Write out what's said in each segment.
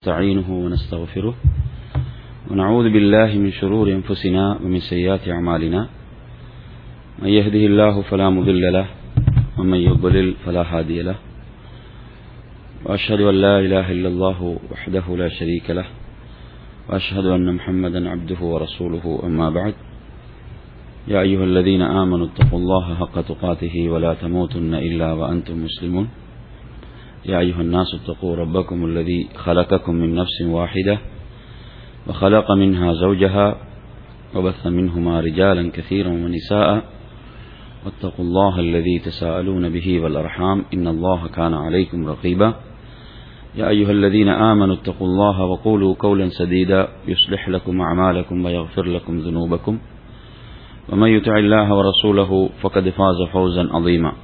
نستعينه ونستغفره ونعوذ بالله من شرور أنفسنا ومن سيئات أعمالنا من يهده الله فلا مضل له ومن يضلل فلا هادي له وأشهد أن لا إله إلا الله وحده لا شريك له وأشهد أن محمدا عبده ورسوله أما بعد يا أيها الذين آمنوا اتقوا الله حق تقاته ولا تموتن إلا وأنتم مسلمون يا أيها الناس اتقوا ربكم الذي خلقكم من نفس واحدة وخلق منها زوجها وبث منهما رجالا كثيرا ونساء واتقوا الله الذي تساءلون به والأرحام إن الله كان عليكم رقيبا يا أيها الذين آمنوا اتقوا الله وقولوا قولا سديدا يصلح لكم أعمالكم ويغفر لكم ذنوبكم ومن يطع الله ورسوله فقد فاز فوزا عظيما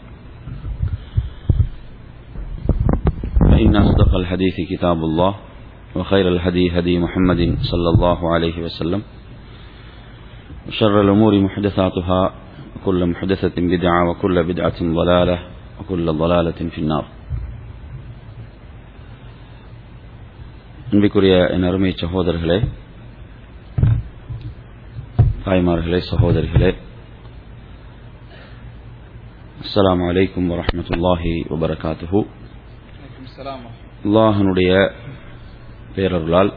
فإن أصدق الحديث كتاب الله وخير الهدي هدي محمد صلى الله عليه وسلم وشر الأمور محدثاتها وكل محدثة بدعة وكل بدعة ضلالة وكل ضلالة في النار அன்பிற்குரிய என் அருமை சகோதரர்களே தாய்மார்களே சகோதரிகளே அஸ்லாம் வலைக்கும் வரமத்துல்லாஹி வபரகாத்துஹூ அல்லாஹனுடைய பேரருளால்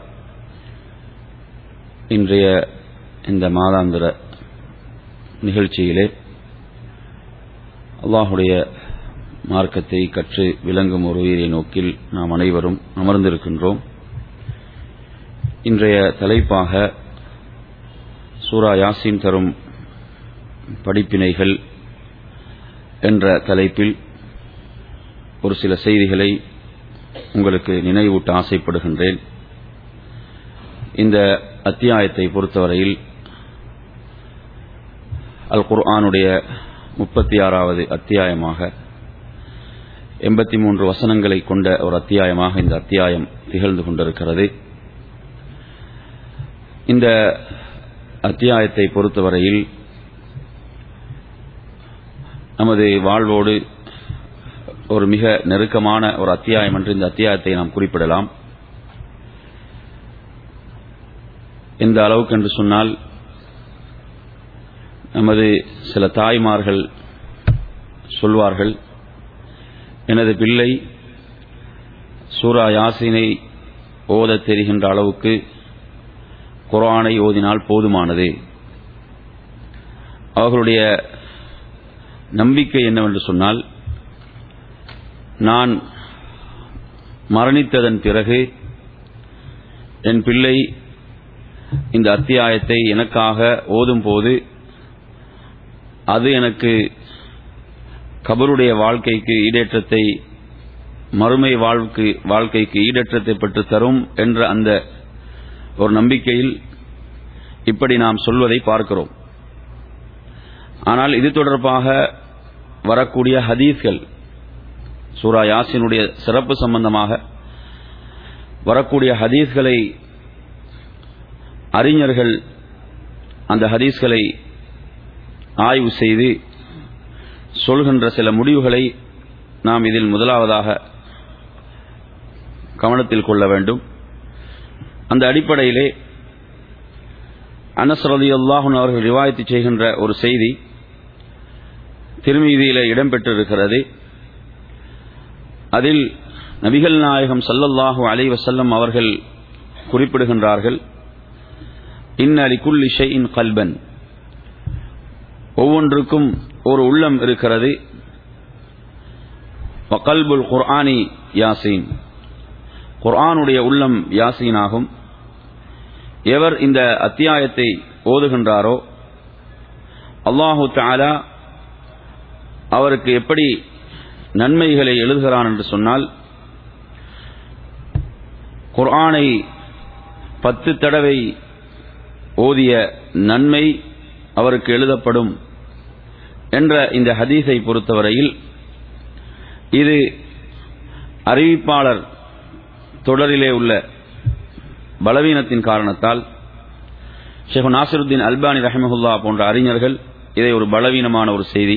இன்றைய இந்த மாதாந்திர நிகழ்ச்சியிலே அல்லாஹுடைய மார்க்கத்தை கற்று விளங்கும் ஒரு உயிரை நோக்கில் நாம் அனைவரும் அமர்ந்திருக்கின்றோம் இன்றைய தலைப்பாக சூரா யாசின் தரும் படிப்பினைகள் என்ற தலைப்பில் ஒரு சில செய்திகளை உங்களுக்கு நினைவூட்ட ஆசைப்படுகின்றேன் இந்த அத்தியாயத்தை பொறுத்தவரையில் அல் குர்ஆனுடைய முப்பத்தி ஆறாவது அத்தியாயமாக எண்பத்தி மூன்று வசனங்களை கொண்ட ஒரு அத்தியாயமாக இந்த அத்தியாயம் திகழ்ந்து கொண்டிருக்கிறது இந்த அத்தியாயத்தை பொறுத்தவரையில் நமது வாழ்வோடு ஒரு மிக நெருக்கமான ஒரு அத்தியாயம் என்று இந்த அத்தியாயத்தை நாம் குறிப்பிடலாம் எந்த அளவுக்கு என்று சொன்னால் நமது சில தாய்மார்கள் சொல்வார்கள் எனது பிள்ளை சூரா யாசினை ஓதத் தெரிகின்ற அளவுக்கு குரானை ஓதினால் போதுமானது அவர்களுடைய நம்பிக்கை என்னவென்று சொன்னால் நான் மரணித்ததன் பிறகு என் பிள்ளை இந்த அத்தியாயத்தை எனக்காக ஓதும் போது அது எனக்கு கபருடைய வாழ்க்கைக்கு ஈடேற்றத்தை மறுமை வாழ்க்கை வாழ்க்கைக்கு ஈடேற்றத்தை பெற்று தரும் என்ற அந்த ஒரு நம்பிக்கையில் இப்படி நாம் சொல்வதை பார்க்கிறோம் ஆனால் இது தொடர்பாக வரக்கூடிய ஹதீஸ்கள் சூரா யாசினுடைய சிறப்பு சம்பந்தமாக வரக்கூடிய ஹதீஸ்களை அறிஞர்கள் அந்த ஹதீஸ்களை ஆய்வு செய்து சொல்கின்ற சில முடிவுகளை நாம் இதில் முதலாவதாக கவனத்தில் கொள்ள வேண்டும் அந்த அடிப்படையிலே அனஸ்ரதி அல்லாஹன் அவர்கள் ரிவாயத்து செய்கின்ற ஒரு செய்தி திருமீதியில இடம்பெற்றிருக்கிறது அதில் நபிகள் நாயகம் சல்லல்லாஹு அலை வசல்லம் அவர்கள் குறிப்பிடுகின்றார்கள் இன் அலிகுல் இன் கல்பன் ஒவ்வொன்றுக்கும் ஒரு உள்ளம் இருக்கிறது வகல்புல் குர்ஆனி யாசீன் குர்ஆனுடைய உள்ளம் யாசீனாகும் எவர் இந்த அத்தியாயத்தை ஓதுகின்றாரோ அல்லாஹு தாலா அவருக்கு எப்படி நன்மைகளை எழுதுகிறான் என்று சொன்னால் குர்ஆனை பத்து தடவை ஓதிய நன்மை அவருக்கு எழுதப்படும் என்ற இந்த ஹதீஸை பொறுத்தவரையில் இது அறிவிப்பாளர் தொடரிலே உள்ள பலவீனத்தின் காரணத்தால் ஷேக் நாசிருத்தீன் அல்பானி ரஹமஹுல்லா போன்ற அறிஞர்கள் இதை ஒரு பலவீனமான ஒரு செய்தி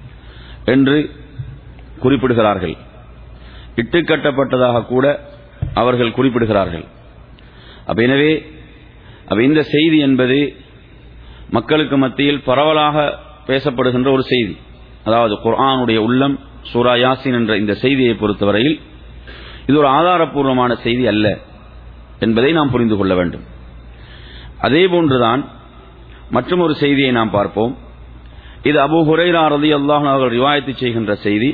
என்று குறிப்பிடுகிறார்கள் இட்டுக்கட்டப்பட்டதாக கூட அவர்கள் குறிப்பிடுகிறார்கள் அப்ப எனவே அப்ப இந்த செய்தி என்பது மக்களுக்கு மத்தியில் பரவலாக பேசப்படுகின்ற ஒரு செய்தி அதாவது குர்ஆனுடைய உள்ளம் சூரா யாசின் என்ற இந்த செய்தியை பொறுத்தவரையில் இது ஒரு ஆதாரப்பூர்வமான செய்தி அல்ல என்பதை நாம் புரிந்து கொள்ள வேண்டும் அதே போன்றுதான் மற்றும் ஒரு செய்தியை நாம் பார்ப்போம் இது அபு ஹுரைரா ரதி அல்லாஹ் அவர்கள் ரிவாயத்து செய்கின்ற செய்தி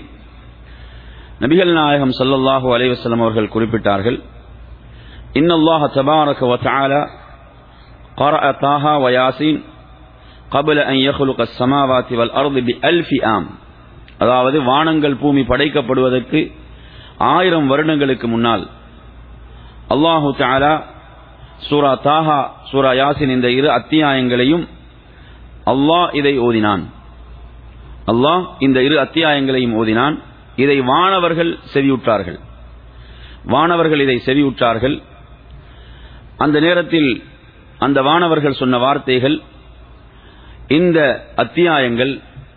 நபிகள் நாயகம் சல்லல்லாஹு அலைவசல்லம் அவர்கள் குறிப்பிட்டார்கள் இன்னல்லாஹ தபாரக வ தஆலா قرأ طه وياسين قبل أن يخلق السماوات والأرض بألف عام அதாவது வானங்கள் பூமி படைக்கப்படுவதற்கு ஆயிரம் வருடங்களுக்கு முன்னால் அல்லாஹு தாலா சூரா தாஹா சூரா யாசின் இந்த இரு அத்தியாயங்களையும் அல்லாஹ் இதை ஓதினான் அல்லாஹ் இந்த இரு அத்தியாயங்களையும் ஓதினான் இதை வானவர்கள் செவியுற்றார்கள் வானவர்கள் இதை செவியுற்றார்கள் அந்த நேரத்தில் அந்த வானவர்கள் சொன்ன வார்த்தைகள் இந்த அத்தியாயங்கள்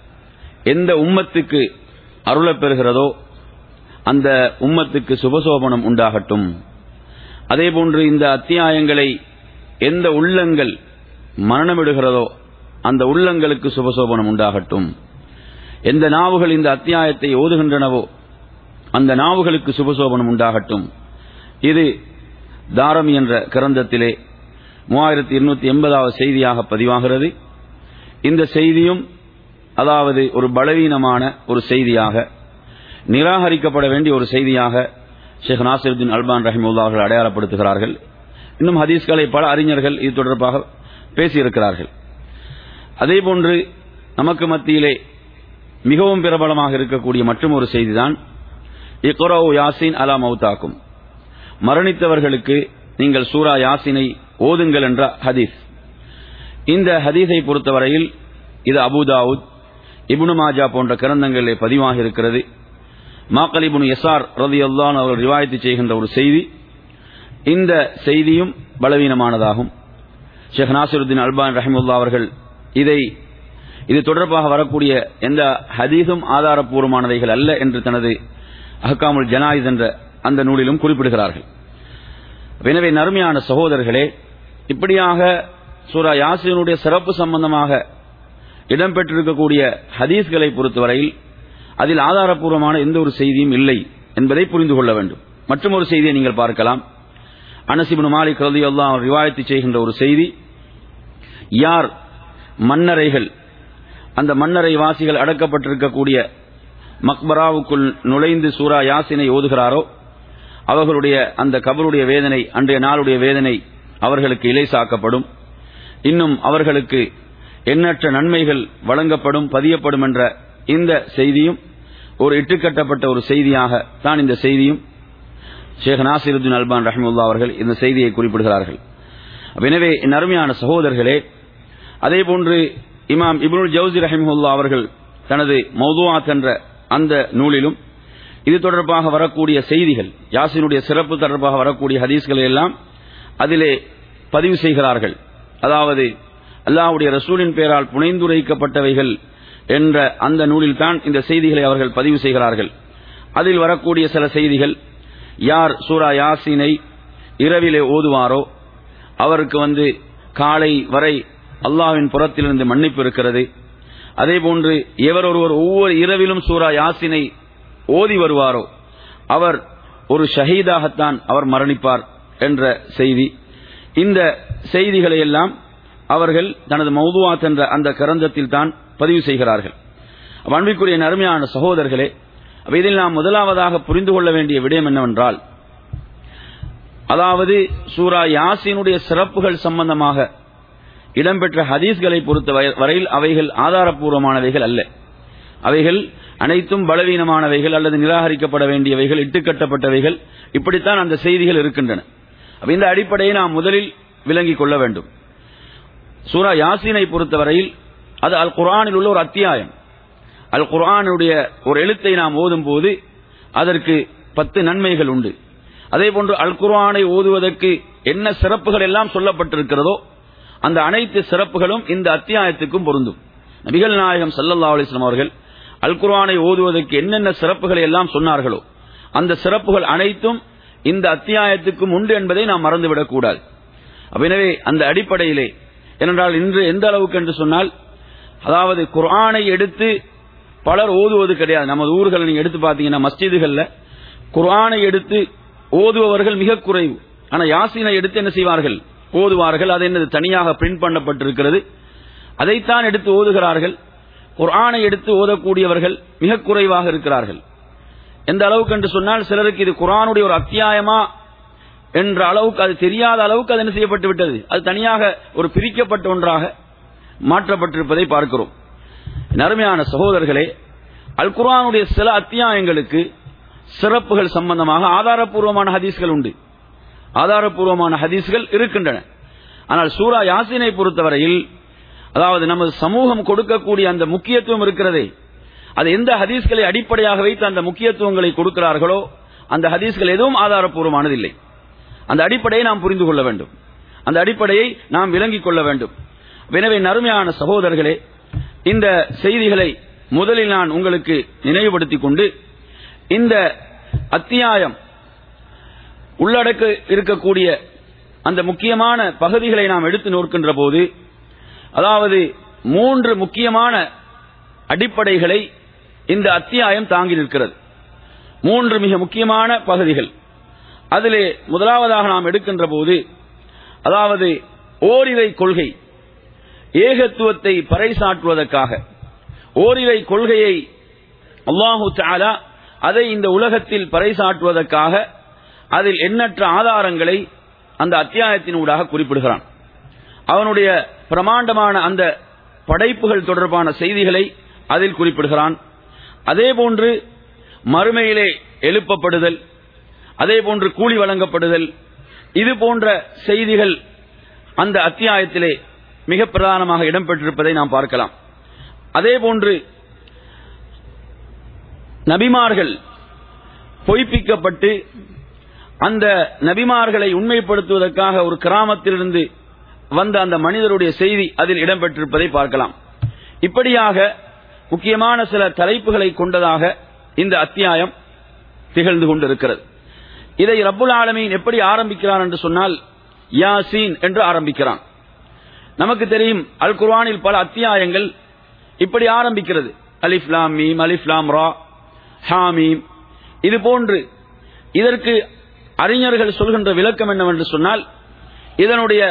எந்த உம்மத்துக்கு அருளப்பெறுகிறதோ அந்த உம்மத்துக்கு சுபசோபனம் உண்டாகட்டும் அதேபோன்று இந்த அத்தியாயங்களை எந்த உள்ளங்கள் மரணமிடுகிறதோ அந்த உள்ளங்களுக்கு சுபசோபனம் உண்டாகட்டும் எந்த நாவுகள் இந்த அத்தியாயத்தை ஓதுகின்றனவோ அந்த நாவுகளுக்கு சுபசோபனம் உண்டாகட்டும் இது தாரம் என்ற கிரந்தத்திலே மூவாயிரத்தி இருநூத்தி எண்பதாவது செய்தியாக பதிவாகிறது இந்த செய்தியும் அதாவது ஒரு பலவீனமான ஒரு செய்தியாக நிராகரிக்கப்பட வேண்டிய ஒரு செய்தியாக ஷேக் நாசிருদ্দিন அல்பான் ரஹிமுல்லா அவர்கள் அடையாளப்படுத்துகிறார்கள் இன்னும் ஹதீஸ்களை பல அறிஞர்கள் இது தொடர்பாக பேசியிருக்கிறார்கள் அதேபோன்று நமக்கு மத்தியிலே மிகவும் பிரபலமாக இருக்கக்கூடிய மற்றும் ஒரு செய்திதான் இக்குரோ யாசின் அலா மௌத்தாக்கும் மரணித்தவர்களுக்கு நீங்கள் சூரா யாசினை ஓதுங்கள் என்ற ஹதீஸ் இந்த ஹதீஸை பொறுத்தவரையில் இது அபுதாவுத் இபுனு மாஜா போன்ற கிரந்தங்களிலே பதிவாக இருக்கிறது மாக்கல் இபுனு எஸ்ஆர் ரதி அல்லான் அவர்கள் ரிவாயத்து செய்கின்ற ஒரு செய்தி இந்த செய்தியும் பலவீனமானதாகும் ஷேக் நாசிருদ্দিন அல்பான் ரஹிமுல்லா அவர்கள் இதை இது தொடர்பாக வரக்கூடிய எந்த ஹதீஸும் ஆதாரப்பூர்வமானவைகள் அல்ல என்று தனது அஹ்காமுல் ஜனாயிஸ் என்ற அந்த நூலிலும் குறிப்பிடுகிறார்கள் எனவே நறுமையான சகோதரர்களே இப்படியாக சூரா யாசினுடைய சிறப்பு சம்பந்தமாக இடம்பெற்றிருக்கக்கூடிய ஹதீஸ்களை பொறுத்தவரையில் அதில் ஆதாரப்பூர்வமான எந்த ஒரு செய்தியும் இல்லை என்பதை புரிந்து கொள்ள வேண்டும் மற்றும் ஒரு செய்தியை நீங்கள் பார்க்கலாம் அனசிபுன் மாலிக் ரதி அல்லா ரிவாயத்து செய்கின்ற ஒரு செய்தி யார் மன்னரைகள் அந்த மன்னரை வாசிகள் அடக்கப்பட்டிருக்கக்கூடிய மக்பராவுக்குள் நுழைந்து சூரா யாசினை ஓதுகிறாரோ அவர்களுடைய அந்த கபருடைய வேதனை அன்றைய நாளுடைய வேதனை அவர்களுக்கு இலைசாக்கப்படும் இன்னும் அவர்களுக்கு எண்ணற்ற நன்மைகள் வழங்கப்படும் பதியப்படும் என்ற இந்த செய்தியும் ஒரு இட்டுக்கட்டப்பட்ட ஒரு செய்தியாக தான் இந்த செய்தியும் ஷேக் நாசிருদ্দিন அல்பான் ரஹமுல்லா அவர்கள் இந்த செய்தியை குறிப்பிடுகிறார்கள் எனவே என் அருமையான சகோதரர்களே அதேபோன்று இமாம் இப்னுல் ஜவுசி ரஹிமுல்லா அவர்கள் தனது மௌதுவாத் என்ற அந்த நூலிலும் இது தொடர்பாக வரக்கூடிய செய்திகள் யாசினுடைய சிறப்பு தொடர்பாக வரக்கூடிய ஹதீஸ்களை எல்லாம் அதிலே பதிவு செய்கிறார்கள் அதாவது அல்லாஹ்வுடைய ரசூலின் பெயரால் புனைந்துரைக்கப்பட்டவைகள் என்ற அந்த நூலில் தான் இந்த செய்திகளை அவர்கள் பதிவு செய்கிறார்கள் அதில் வரக்கூடிய சில செய்திகள் யார் சூரா யாசினை இரவிலே ஓதுவாரோ அவருக்கு வந்து காலை வரை அல்லாஹ்வின் புறத்திலிருந்து மன்னிப்பு இருக்கிறது அதேபோன்று எவர் ஒருவர் ஒவ்வொரு இரவிலும் சூரா யாசினை ஓதி வருவாரோ அவர் ஒரு ஷஹீதாகத்தான் அவர் மரணிப்பார் என்ற செய்தி இந்த செய்திகளை எல்லாம் அவர்கள் தனது மௌதுவாத் என்ற அந்த கரந்தத்தில் தான் பதிவு செய்கிறார்கள் அன்பிற்குரிய அருமையான சகோதரர்களே இதில் நாம் முதலாவதாக புரிந்து கொள்ள வேண்டிய விடயம் என்னவென்றால் அதாவது சூரா யாசினுடைய சிறப்புகள் சம்பந்தமாக இடம்பெற்ற ஹதீஸ்களை பொறுத்த வரையில் அவைகள் ஆதாரப்பூர்வமானவைகள் அல்ல அவைகள் அனைத்தும் பலவீனமானவைகள் அல்லது நிராகரிக்கப்பட வேண்டியவைகள் இட்டுக்கட்டப்பட்டவைகள் இப்படித்தான் அந்த செய்திகள் இருக்கின்றன இந்த அடிப்படையை நாம் முதலில் விளங்கிக் கொள்ள வேண்டும் சூரா யாசினை பொறுத்தவரையில் அது அல் குரானில் உள்ள ஒரு அத்தியாயம் அல் குரானுடைய ஒரு எழுத்தை நாம் ஓதும் போது அதற்கு பத்து நன்மைகள் உண்டு அதே போன்று அல் குர்ஆனை ஓதுவதற்கு என்ன சிறப்புகள் எல்லாம் சொல்லப்பட்டிருக்கிறதோ அந்த அனைத்து சிறப்புகளும் இந்த அத்தியாயத்துக்கும் பொருந்தும் நபிகள் நாயகம் சல்லல்லா அலிஸ்லாம் அவர்கள் அல் குர்ஆனை ஓதுவதற்கு என்னென்ன சிறப்புகளை எல்லாம் சொன்னார்களோ அந்த சிறப்புகள் அனைத்தும் இந்த அத்தியாயத்துக்கும் உண்டு என்பதை நாம் மறந்துவிடக் கூடாது அப்ப எனவே அந்த அடிப்படையிலே ஏனென்றால் இன்று எந்த அளவுக்கு என்று சொன்னால் அதாவது குர்ஆனை எடுத்து பலர் ஓதுவது கிடையாது நமது ஊர்கள் நீங்க எடுத்து பாத்தீங்கன்னா மஸ்ஜிதுகள்ல குர்ஆனை எடுத்து ஓதுபவர்கள் மிக குறைவு ஆனா யாசீனை எடுத்து என்ன செய்வார்கள் ஓதுவார்கள் அது என்னது தனியாக பிரிண்ட் பண்ணப்பட்டிருக்கிறது அதைத்தான் எடுத்து ஓதுகிறார்கள் குர்ஆனை எடுத்து ஓதக்கூடியவர்கள் மிக குறைவாக இருக்கிறார்கள் எந்த அளவுக்கு என்று சொன்னால் சிலருக்கு இது குர்ஆனுடைய ஒரு அத்தியாயமா என்ற அளவுக்கு அது தெரியாத அளவுக்கு அது என்ன செய்யப்பட்டு விட்டது அது தனியாக ஒரு பிரிக்கப்பட்ட ஒன்றாக மாற்றப்பட்டிருப்பதை பார்க்கிறோம் நறுமையான சகோதரர்களே அல் குர்ஆனுடைய சில அத்தியாயங்களுக்கு சிறப்புகள் சம்பந்தமாக ஆதாரப்பூர்வமான ஹதீஸ்கள் உண்டு ஆதாரப்பூர்வமான ஹதீஸ்கள் இருக்கின்றன ஆனால் சூரா யாசினை பொறுத்தவரையில் அதாவது நமது சமூகம் கொடுக்கக்கூடிய அந்த முக்கியத்துவம் இருக்கிறதே அது எந்த ஹதீஸ்களை அடிப்படையாக வைத்து அந்த முக்கியத்துவங்களை கொடுக்கிறார்களோ அந்த ஹதீஸ்கள் எதுவும் ஆதாரப்பூர்வமானதில்லை அந்த அடிப்படையை நாம் புரிந்து கொள்ள வேண்டும் அந்த அடிப்படையை நாம் விளங்கிக் கொள்ள வேண்டும் எனவே நறுமையான சகோதரர்களே இந்த செய்திகளை முதலில் நான் உங்களுக்கு நினைவுபடுத்திக் கொண்டு இந்த அத்தியாயம் உள்ளடக்க இருக்கக்கூடிய அந்த முக்கியமான பகுதிகளை நாம் எடுத்து நோக்கின்ற போது அதாவது மூன்று முக்கியமான அடிப்படைகளை இந்த அத்தியாயம் தாங்கி நிற்கிறது மூன்று மிக முக்கியமான பகுதிகள் அதிலே முதலாவதாக நாம் எடுக்கின்ற போது அதாவது ஓரிரை கொள்கை ஏகத்துவத்தை பறைசாற்றுவதற்காக ஓரிரை கொள்கையை அல்லாஹு தாலா அதை இந்த உலகத்தில் பறைசாற்றுவதற்காக அதில் எண்ணற்ற ஆதாரங்களை அந்த அத்தியாயத்தினூடாக குறிப்பிடுகிறான் அவனுடைய பிரமாண்டமான அந்த படைப்புகள் தொடர்பான செய்திகளை அதில் குறிப்பிடுகிறான் அதேபோன்று மறுமையிலே எழுப்பப்படுதல் அதேபோன்று கூலி வழங்கப்படுதல் இது போன்ற செய்திகள் அந்த அத்தியாயத்திலே மிக பிரதானமாக இடம்பெற்றிருப்பதை நாம் பார்க்கலாம் அதேபோன்று நபிமார்கள் பொய்ப்பிக்கப்பட்டு அந்த நபிமார்களை உண்மைப்படுத்துவதற்காக ஒரு கிராமத்திலிருந்து வந்த அந்த மனிதருடைய செய்தி அதில் இடம்பெற்றிருப்பதை பார்க்கலாம் இப்படியாக முக்கியமான சில தலைப்புகளை கொண்டதாக இந்த அத்தியாயம் திகழ்ந்து கொண்டிருக்கிறது இதை ரப்புல் ஆலமீன் எப்படி ஆரம்பிக்கிறான் என்று சொன்னால் யாசீன் என்று ஆரம்பிக்கிறான் நமக்கு தெரியும் அல் குர்ஆனில் பல அத்தியாயங்கள் இப்படி ஆரம்பிக்கிறது அலிஃப்லாம் மீம் அலிஃப்லாம் ரா ஹாமீம் இது போன்று இதற்கு அறிஞர்கள் சொல்கின்ற விளக்கம் என்னவென்று சொன்னால் இதனுடைய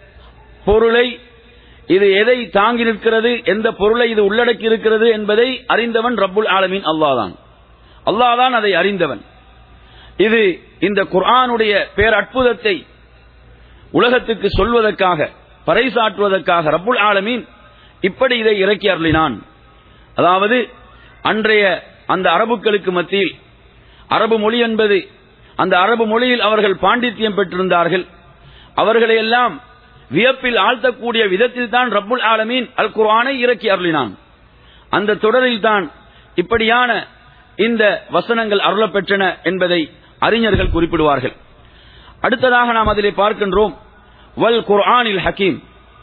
பொருளை இது எதை தாங்கி நிற்கிறது எந்த பொருளை இது உள்ளடக்கி இருக்கிறது என்பதை அறிந்தவன் ரப்புல் ஆலமீன் அல்லாதான் அல்லாதான் அதை அறிந்தவன் இது இந்த குர்ஆனுடைய பேரற்புதத்தை உலகத்துக்கு சொல்வதற்காக பறைசாற்றுவதற்காக ரப்புல் ஆலமீன் இப்படி இதை இறக்கி அருளினான் அதாவது அன்றைய அந்த அரபுக்களுக்கு மத்தியில் அரபு மொழி என்பது அந்த அரபு மொழியில் அவர்கள் பாண்டித்யம் பெற்றிருந்தார்கள் அவர்களை எல்லாம் வியப்பில் ஆழ்த்தக்கூடிய விதத்தில் தான் ரப்புல் ஆலமீன் அல் குர்ஆனை இறக்கி அருளினான் அந்த தொடரில் தான் இப்படியான இந்த வசனங்கள் அருளப்பெற்றன என்பதை அறிஞர்கள் குறிப்பிடுவார்கள் அடுத்ததாக நாம் அதிலே பார்க்கின்றோம் வல் குர்ஆனில் ஹக்கீம்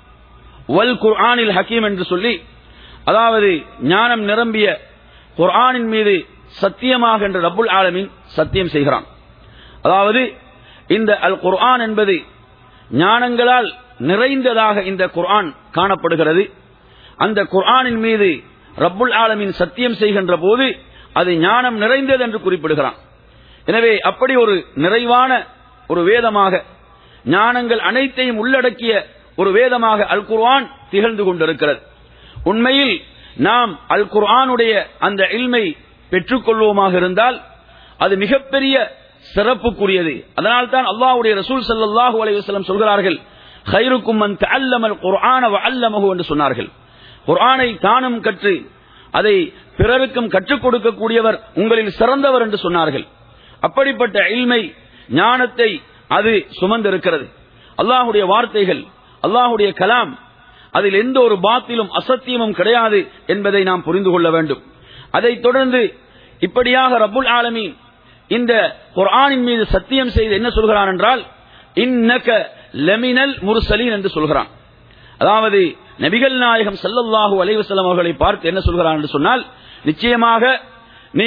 வல் குர்ஆனில் ஹக்கீம் என்று சொல்லி அதாவது ஞானம் நிரம்பிய குர்ஆனின் மீது சத்தியமாக என்று ரப்புல் ஆலமீன் சத்தியம் செய்கிறான் அதாவது இந்த அல் குர்ஆன் என்பது ஞானங்களால் நிறைந்ததாக இந்த குர்ஆன் காணப்படுகிறது அந்த குர்ஆனின் மீது ரப்புல் ஆலமீன் சத்தியம் செய்கின்ற போது அது ஞானம் நிறைந்தது என்று குறிப்பிடுகிறான் எனவே அப்படி ஒரு நிறைவான ஒரு வேதமாக ஞானங்கள் அனைத்தையும் உள்ளடக்கிய ஒரு வேதமாக அல் குர்ஆன் திகழ்ந்து கொண்டிருக்கிறது உண்மையில் நாம் அல் குர்ஆனுடைய அந்த இல்மை பெற்றுக்கொள்வோமாக இருந்தால் அது மிகப்பெரிய சிறப்புக்குரியது அதனால் தான் அல்லாஹ்வுடைய ரசூல் ஸல்லல்லாஹு அலைஹி வஸல்லம் சொல்கிறார்கள் கைருக்கும் மன் தஅல்லமல் குர்ஆன வஅல்லமஹு என்று சொன்னார்கள் குர்ஆனை தானும் கற்று அதை பிறருக்கும் கற்றுக் கொடுக்கக்கூடியவர் உங்களில் சிறந்தவர் என்று சொன்னார்கள் அப்படிப்பட்ட இல்மை ஞானத்தை அது சுமந்திருக்கிறது அல்லாஹுடைய வார்த்தைகள் அல்லாஹுடைய கலாம் அதில் எந்த ஒரு பாத்திலும் அசத்தியமும் கிடையாது என்பதை நாம் புரிந்து கொள்ள வேண்டும் அதைத் தொடர்ந்து இப்படியாக ரப்புல் ஆலமீன் இந்த குர்ஆனின் மீது சத்தியம் செய்து என்ன சொல்கிறான் என்றால் இன்னக லெமினல் முர்சலீன் என்று சொல்கிறான் அதாவது நபிகள் நாயகம் ஸல்லல்லாஹு அலைஹி வஸல்லம் அவர்களை பார்த்து என்ன சொல்கிறான் என்று சொன்னால் நிச்சயமாக நீர்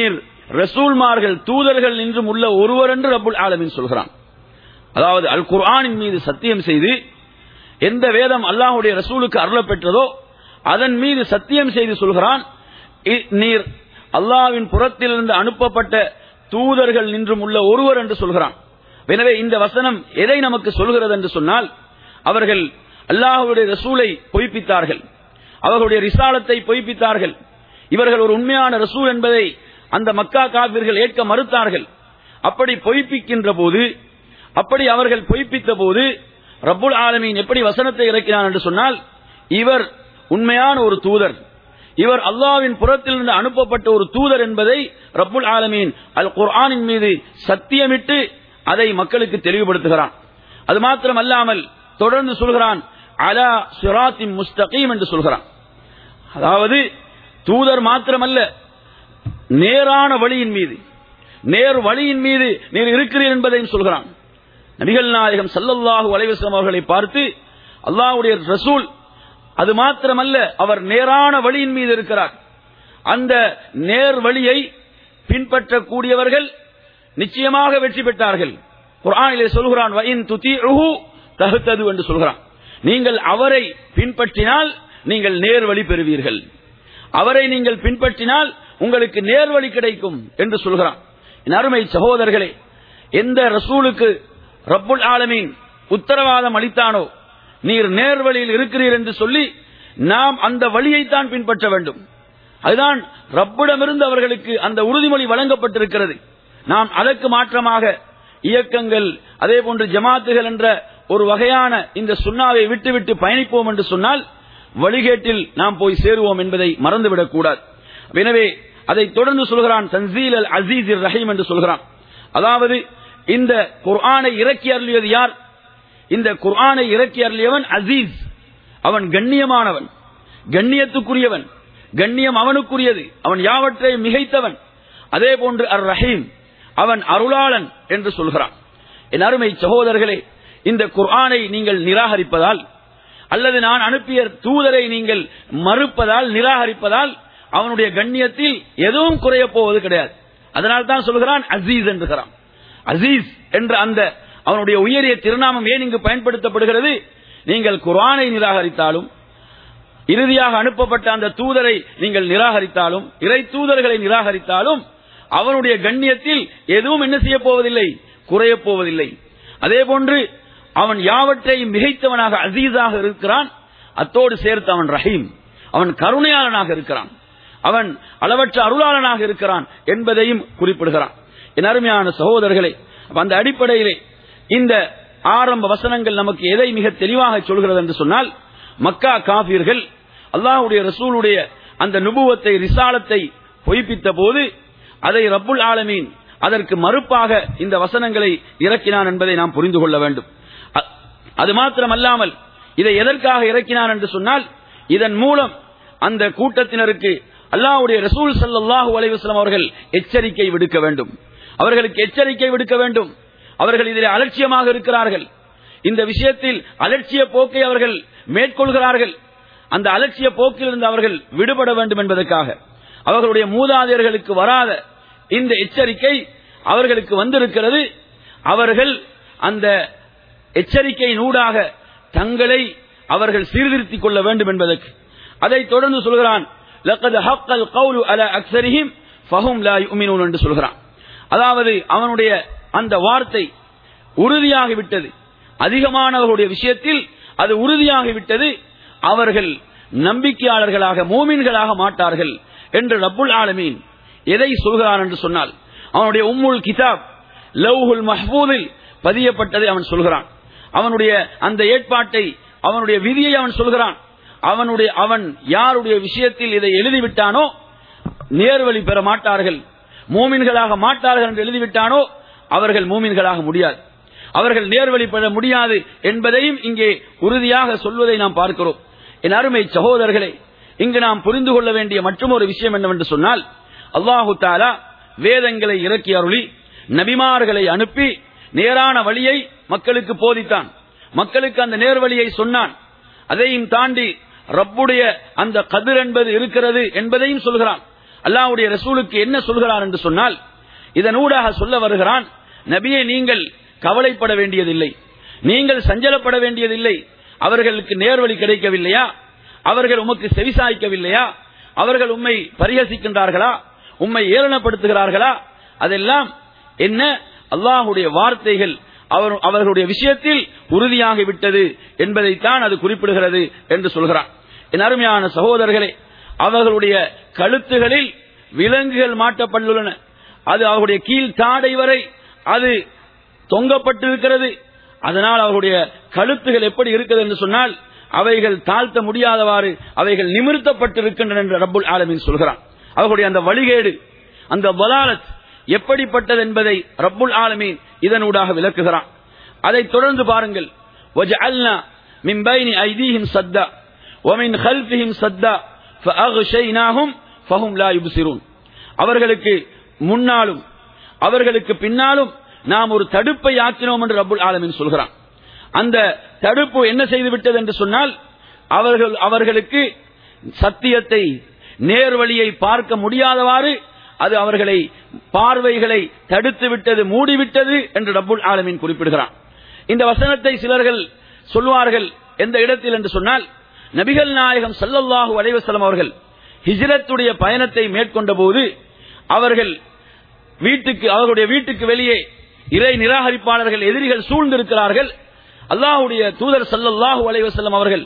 ரசூல்மார்கள் தூதர்கள் என்றும் உள்ள ஒருவர் என்று ரப்புல் ஆலமீன் சொல்கிறான் அதாவது அல் குர்ஆனின் மீது சத்தியம் செய்து எந்த வேதம் அல்லாஹுடைய ரசூலுக்கு அருளப் பெற்றதோ அதன் மீது சத்தியம் செய்து சொல்கிறான் "இ- நீர் அல்லாஹ்வின் புறத்திலிருந்து அனுப்பப்பட்ட தூதர்கள் நின்றும் உள்ள ஒருவர் என்று சொல்கிறான் எனவே இந்த வசனம் எதை நமக்கு சொல்கிறது என்று சொன்னால் அவர்கள் அல்லாஹ்வுடைய ரசூலை பொய்ப்பித்தார்கள் அவர்களுடைய ரிசாலத்தை பொய்ப்பித்தார்கள் இவர்கள் ஒரு உண்மையான ரசூல் என்பதை அந்த மக்கா காபிர்கள் ஏற்க மறுத்தார்கள் அப்படி பொய்ப்பிக்கின்ற போது அப்படி அவர்கள் பொய்ப்பித்த போது ரப்புல் ஆலமீன் எப்படி வசனத்தை இறக்கினான் என்று சொன்னால் இவர் உண்மையான ஒரு தூதர் இவர் அல்லாவின் புறத்திலிருந்து அனுப்பப்பட்ட ஒரு தூதர் என்பதை ரப்புல் ஆலமீன் அல் குர்ஆனின் மீது சத்தியமிட்டு அதை மக்களுக்கு தெளிவுபடுத்துகிறான் அது மாத்திரம் அல்லாமல் தொடர்ந்து சொல்கிறான் அலா சிராத்தின் முஸ்தகீம் என்று சொல்கிறான் அதாவது தூதர் மாத்திரமல்ல நேரான வழியின் மீது நேர் வழியின் மீது நீர் இருக்கிறீர் என்பதையும் சொல்கிறான் நபிகள் நாயகம் சல்லல்லாஹு அலைவசம் அவர்களை பார்த்து அல்லாஹ்வுடைய ரசூல் அது மாத்திரமல்ல அவர் நேரான வழியின் மீது இருக்கிறார் அந்த நேர் வழியை பின்பற்றக்கூடியவர்கள் நிச்சயமாக வெற்றி பெற்றார்கள் குர்ஆனிலே சொல்கிறான் வயின் துதீஉஹு தஹ்தது என்று சொல்கிறான் நீங்கள் அவரை பின்பற்றினால் நீங்கள் நேர் வழி பெறுவீர்கள் அவரை நீங்கள் பின்பற்றினால் உங்களுக்கு நேர் வழி கிடைக்கும் என்று சொல்கிறான் என் அருமை சகோதரர்களே எந்த ரசூலுக்கு ரப்புல் ஆலமீன் உத்தரவாதம் அளித்தானோ நீர் நேர் வழியில் இருக்கிறீர் என்று சொல்லி நாம் அந்த வழியைத்தான் பின்பற்ற வேண்டும் அதுதான் ரப்பிடமிருந்து அவர்களுக்கு அந்த உறுதிமொழி வழங்கப்பட்டிருக்கிறது நாம் அதற்கு மாற்றமாக இயக்கங்கள் அதே போன்று ஜமாத்துகள் என்ற ஒரு வகையான இந்த சுண்ணாவை விட்டுவிட்டு பயணிப்போம் என்று சொன்னால் வழிகேட்டில் நாம் போய் சேருவோம் என்பதை மறந்துவிடக் கூடாது எனவே அதை தொடர்ந்து சொல்கிறான் தன்சீல் அல் அசீஸ் ரஹீம் என்று சொல்கிறான் அதாவது இந்த குர்ஆனை இறக்கி அருளியது யார் இந்த குர்ஆனை இறக்கி அருளியவன் அசீஸ் அவன் கண்ணியமானவன் கண்ணியத்துக்குரியவன் கண்ணியம் அவனுக்குரியது அவன் யாவற்றை மிகைத்தவன் அதே போன்று அர் ரஹீம் அவன் அருளாளன் என்று சொல்கிறான் என் அருமை சகோதரர்களே இந்த குர்ஆனை நீங்கள் நிராகரிப்பதால் அல்லது நான் அனுப்பிய தூதரை நீங்கள் மறுப்பதால் நிராகரிப்பதால் அவனுடைய கண்ணியத்தில் எதுவும் குறையப் போவது கிடையாது அதனால் தான் சொல்கிறான் அசீஸ் என்கிறான் அசீஸ் என்ற அந்த அவனுடைய உயரிய திருநாமம் ஏன் இங்கு பயன்படுத்தப்படுகிறது நீங்கள் குர்ஆனை நிராகரித்தாலும் இறுதியாக அனுப்பப்பட்ட அந்த தூதரை நீங்கள் நிராகரித்தாலும் இறை தூதர்களை நிராகரித்தாலும் அவனுடைய கண்ணியத்தில் எதுவும் என்ன செய்ய போவதில்லை குறையப் போவதில்லை அதே போன்று அவன் யாவற்றையும் மிகைத்தவனாக அசீஸாக இருக்கிறான் அத்தோடு சேர்த்து அவன் ரஹீம் அவன் கருணையாளனாக இருக்கிறான் அவன் அளவற்ற அருளாளனாக இருக்கிறான் என்பதையும் குறிப்பிடுகிறான் என் அருமையான சகோதரர்களே அப்ப அந்த அடிப்படையிலே இந்த ஆரம்ப வசனங்கள் நமக்கு எதை மிக தெளிவாக சொல்கிறது என்று சொன்னால் மக்கா காபீர்கள் அல்லாஹ்வுடைய ரசூலுடைய அந்த நுபுவத்தை ரிசாலத்தை பொய்ப்பித்த போது அதை ரப்புல் ஆலமீன் அதற்கு மறுப்பாக இந்த வசனங்களை இறக்கினான் என்பதை நாம் புரிந்து கொள்ள வேண்டும் அ- அது மாத்திரமல்லாமல் இதை எதற்காக இறக்கினான் என்று சொன்னால் இதன் மூலம் அந்த கூட்டத்தினருக்கு அல்லாஹ்வுடைய ரசூல் ஸல்லல்லாஹு அலைஹி வஸல்லம் அவர்கள் எச்சரிக்கை விடுக்க வேண்டும் அவர்களுக்கு எச்சரிக்கை விடுக்க வேண்டும் அவர்கள் இதில் அலட்சியமாக இருக்கிறார்கள் இந்த விஷயத்தில் அலட்சிய போக்கை அவர்கள் மேற்கொள்கிறார்கள் அந்த அலட்சிய போக்கிலிருந்து அவர்கள் விடுபட வேண்டும் என்பதற்காக அவர்களுடைய மூதாதையர்களுக்கு வராத இந்த எச்சரிக்கை அவர்களுக்கு வந்திருக்கிறது அவர்கள் அந்த எச்சரிக்கையின் ஊடாக தங்களை அவர்கள் சீர்திருத்திக் கொள்ள வேண்டும் என்பதற்கு அதை தொடர்ந்து சொல்கிறான் لقد حق القول على اكثرهم فهم لا يؤمنون என்று சொல்கிறான் அதாவது அவனுடைய அந்த வார்த்தை உறுதியாகி விட்டது அதிகமானவர்களுடைய விஷயத்தில் அது உறுதியாகி விட்டது அவர்கள் நம்பிக்கையாளர்களாக மூமின்களாக மாட்டார்கள் என்று ரப்புல் ஆலமீன் எதை சொல்கிறான் என்று சொன்னால் அவனுடைய உம்முல் கிதாப் லவ்ஹுல் மஹ்பூதில் பதியப்பட்டதை அவன் சொல்கிறான் அவனுடைய அந்த ஏற்பாட்டை அவனுடைய விதியை அவன் சொல்கிறான் அவனுடைய அவன் யாருடைய விஷயத்தில் இதை எழுதிவிட்டானோ நேர்வழி பெற மாட்டார்கள் மூமின்களாக மாட்டார்கள் என்று எழுதிவிட்டானோ அவர்கள் மூமின்களாக முடியாது அவர்கள் நேர்வழி பெற முடியாது என்பதையும் இங்கே உறுதியாக சொல்வதை நாம் பார்க்கிறோம் என் அருமை சகோதரர்களே இங்கு நாம் புரிந்து கொள்ள வேண்டிய மற்றொரு விஷயம் என்னவென்று சொன்னால் அல்லாஹு தாலா வேதங்களை இறக்கி அருளி நபிமார்களை அனுப்பி நேரான வழியை மக்களுக்கு போதித்தான் மக்களுக்கு அந்த நேர்வழியை சொன்னான் அதையும் தாண்டி ரப்புடைய அந்த கதிர் என்பது இருக்கிறது என்பதையும் சொல்கிறான் அல்லாஹ்வுடைய ரசூலுக்கு என்ன சொல்கிறார் என்று சொன்னால் இதனூடாக சொல்ல வருகிறான் நபியே நீங்கள் கவலைப்பட வேண்டியதில்லை நீங்கள் சஞ்சலப்பட வேண்டியதில்லை அவர்களுக்கு நேர்வழி கிடைக்கவில்லையா அவர்கள் உமக்கு செவிசாய்க்கவில்லையா அவர்கள் உம்மை பரிகசிக்கின்றார்களா உம்மை ஏளனப்படுத்துகிறார்களா அதெல்லாம் என்ன அல்லாஹுடைய வார்த்தைகள் அவர் அவர்களுடைய விஷயத்தில் உறுதியாகி விட்டது என்பதைத்தான் அது குறிப்பிடுகிறது என்று சொல்கிறான் என் அருமையான சகோதரர்களே அவர்களுடைய கழுத்துகளில் விலங்குகள் மாட்டப்பட்டுள்ளன அது அவர்களுடைய கீழ் தாடை வரை அது தொங்கப்பட்டிருக்கிறது அதனால் அவர்களுடைய கழுத்துகள் எப்படி இருக்கிறது என்று சொன்னால் அவைகள் தாழ்த்த முடியாதவாறு அவைகள் நிமிர்த்தப்பட்டிருக்கின்றன என்று ரப்புல் ஆலமீன் சொல்கிறான் அவர்களுடைய அந்த வழிகேடு அந்த வலாலத் எப்படிப்பட்டது என்பதை ரப்புல் ஆலமீன் இதனூடாக விளக்குகிறான் அதைத் தொடர்ந்து பாருங்கள் وَجَعَلْنَا مِنْ بَيْنِ أَيْدِيهِمْ سَدًّا وَمِنْ خَلْفِهِمْ سَدًّا فَأَغْشَيْنَاهُمْ فَهُمْ لَا يُبْصِرُونَ அவர்களுக்கு முன்னாலும் அவர்களுக்கு பின்னாலும் நாம் ஒரு தடுப்பை ஆக்கினோம் என்று ரப்புல் ஆலமீன் சொல்கிறான் அந்த தடுப்பு என்ன செய்து விட்டது என்று சொன்னால் அவர்கள் அவர்களுக்கு சத்தியத்தை நேர்வழியை பார்க்க முடியாதவாறு அது அவர்களை பார்வைகளை தடுத்து விட்டது மூடிவிட்டது என்று ரப்புல் ஆலமீன் குறிப்பிடுகிறான் இந்த வசனத்தை சிலர்கள் சொல்வார்கள் எந்த இடத்தில் என்று சொன்னால் நபிகள் நாயகம் ஸல்லல்லாஹு அலைஹி வஸல்லம் அவர்கள் ஹிஜ்ரத்துடைய பயணத்தை மேற்கொண்ட போது அவர்கள் வீட்டுக்கு அவர்களுடைய வீட்டுக்கு வெளியே இறை நிராகரிப்பாளர்கள் எதிரிகள் சூழ்ந்திருக்கிறார்கள் அல்லாஹ்வுடைய தூதர் ஸல்லல்லாஹு அலைஹி வஸல்லம் அவர்கள்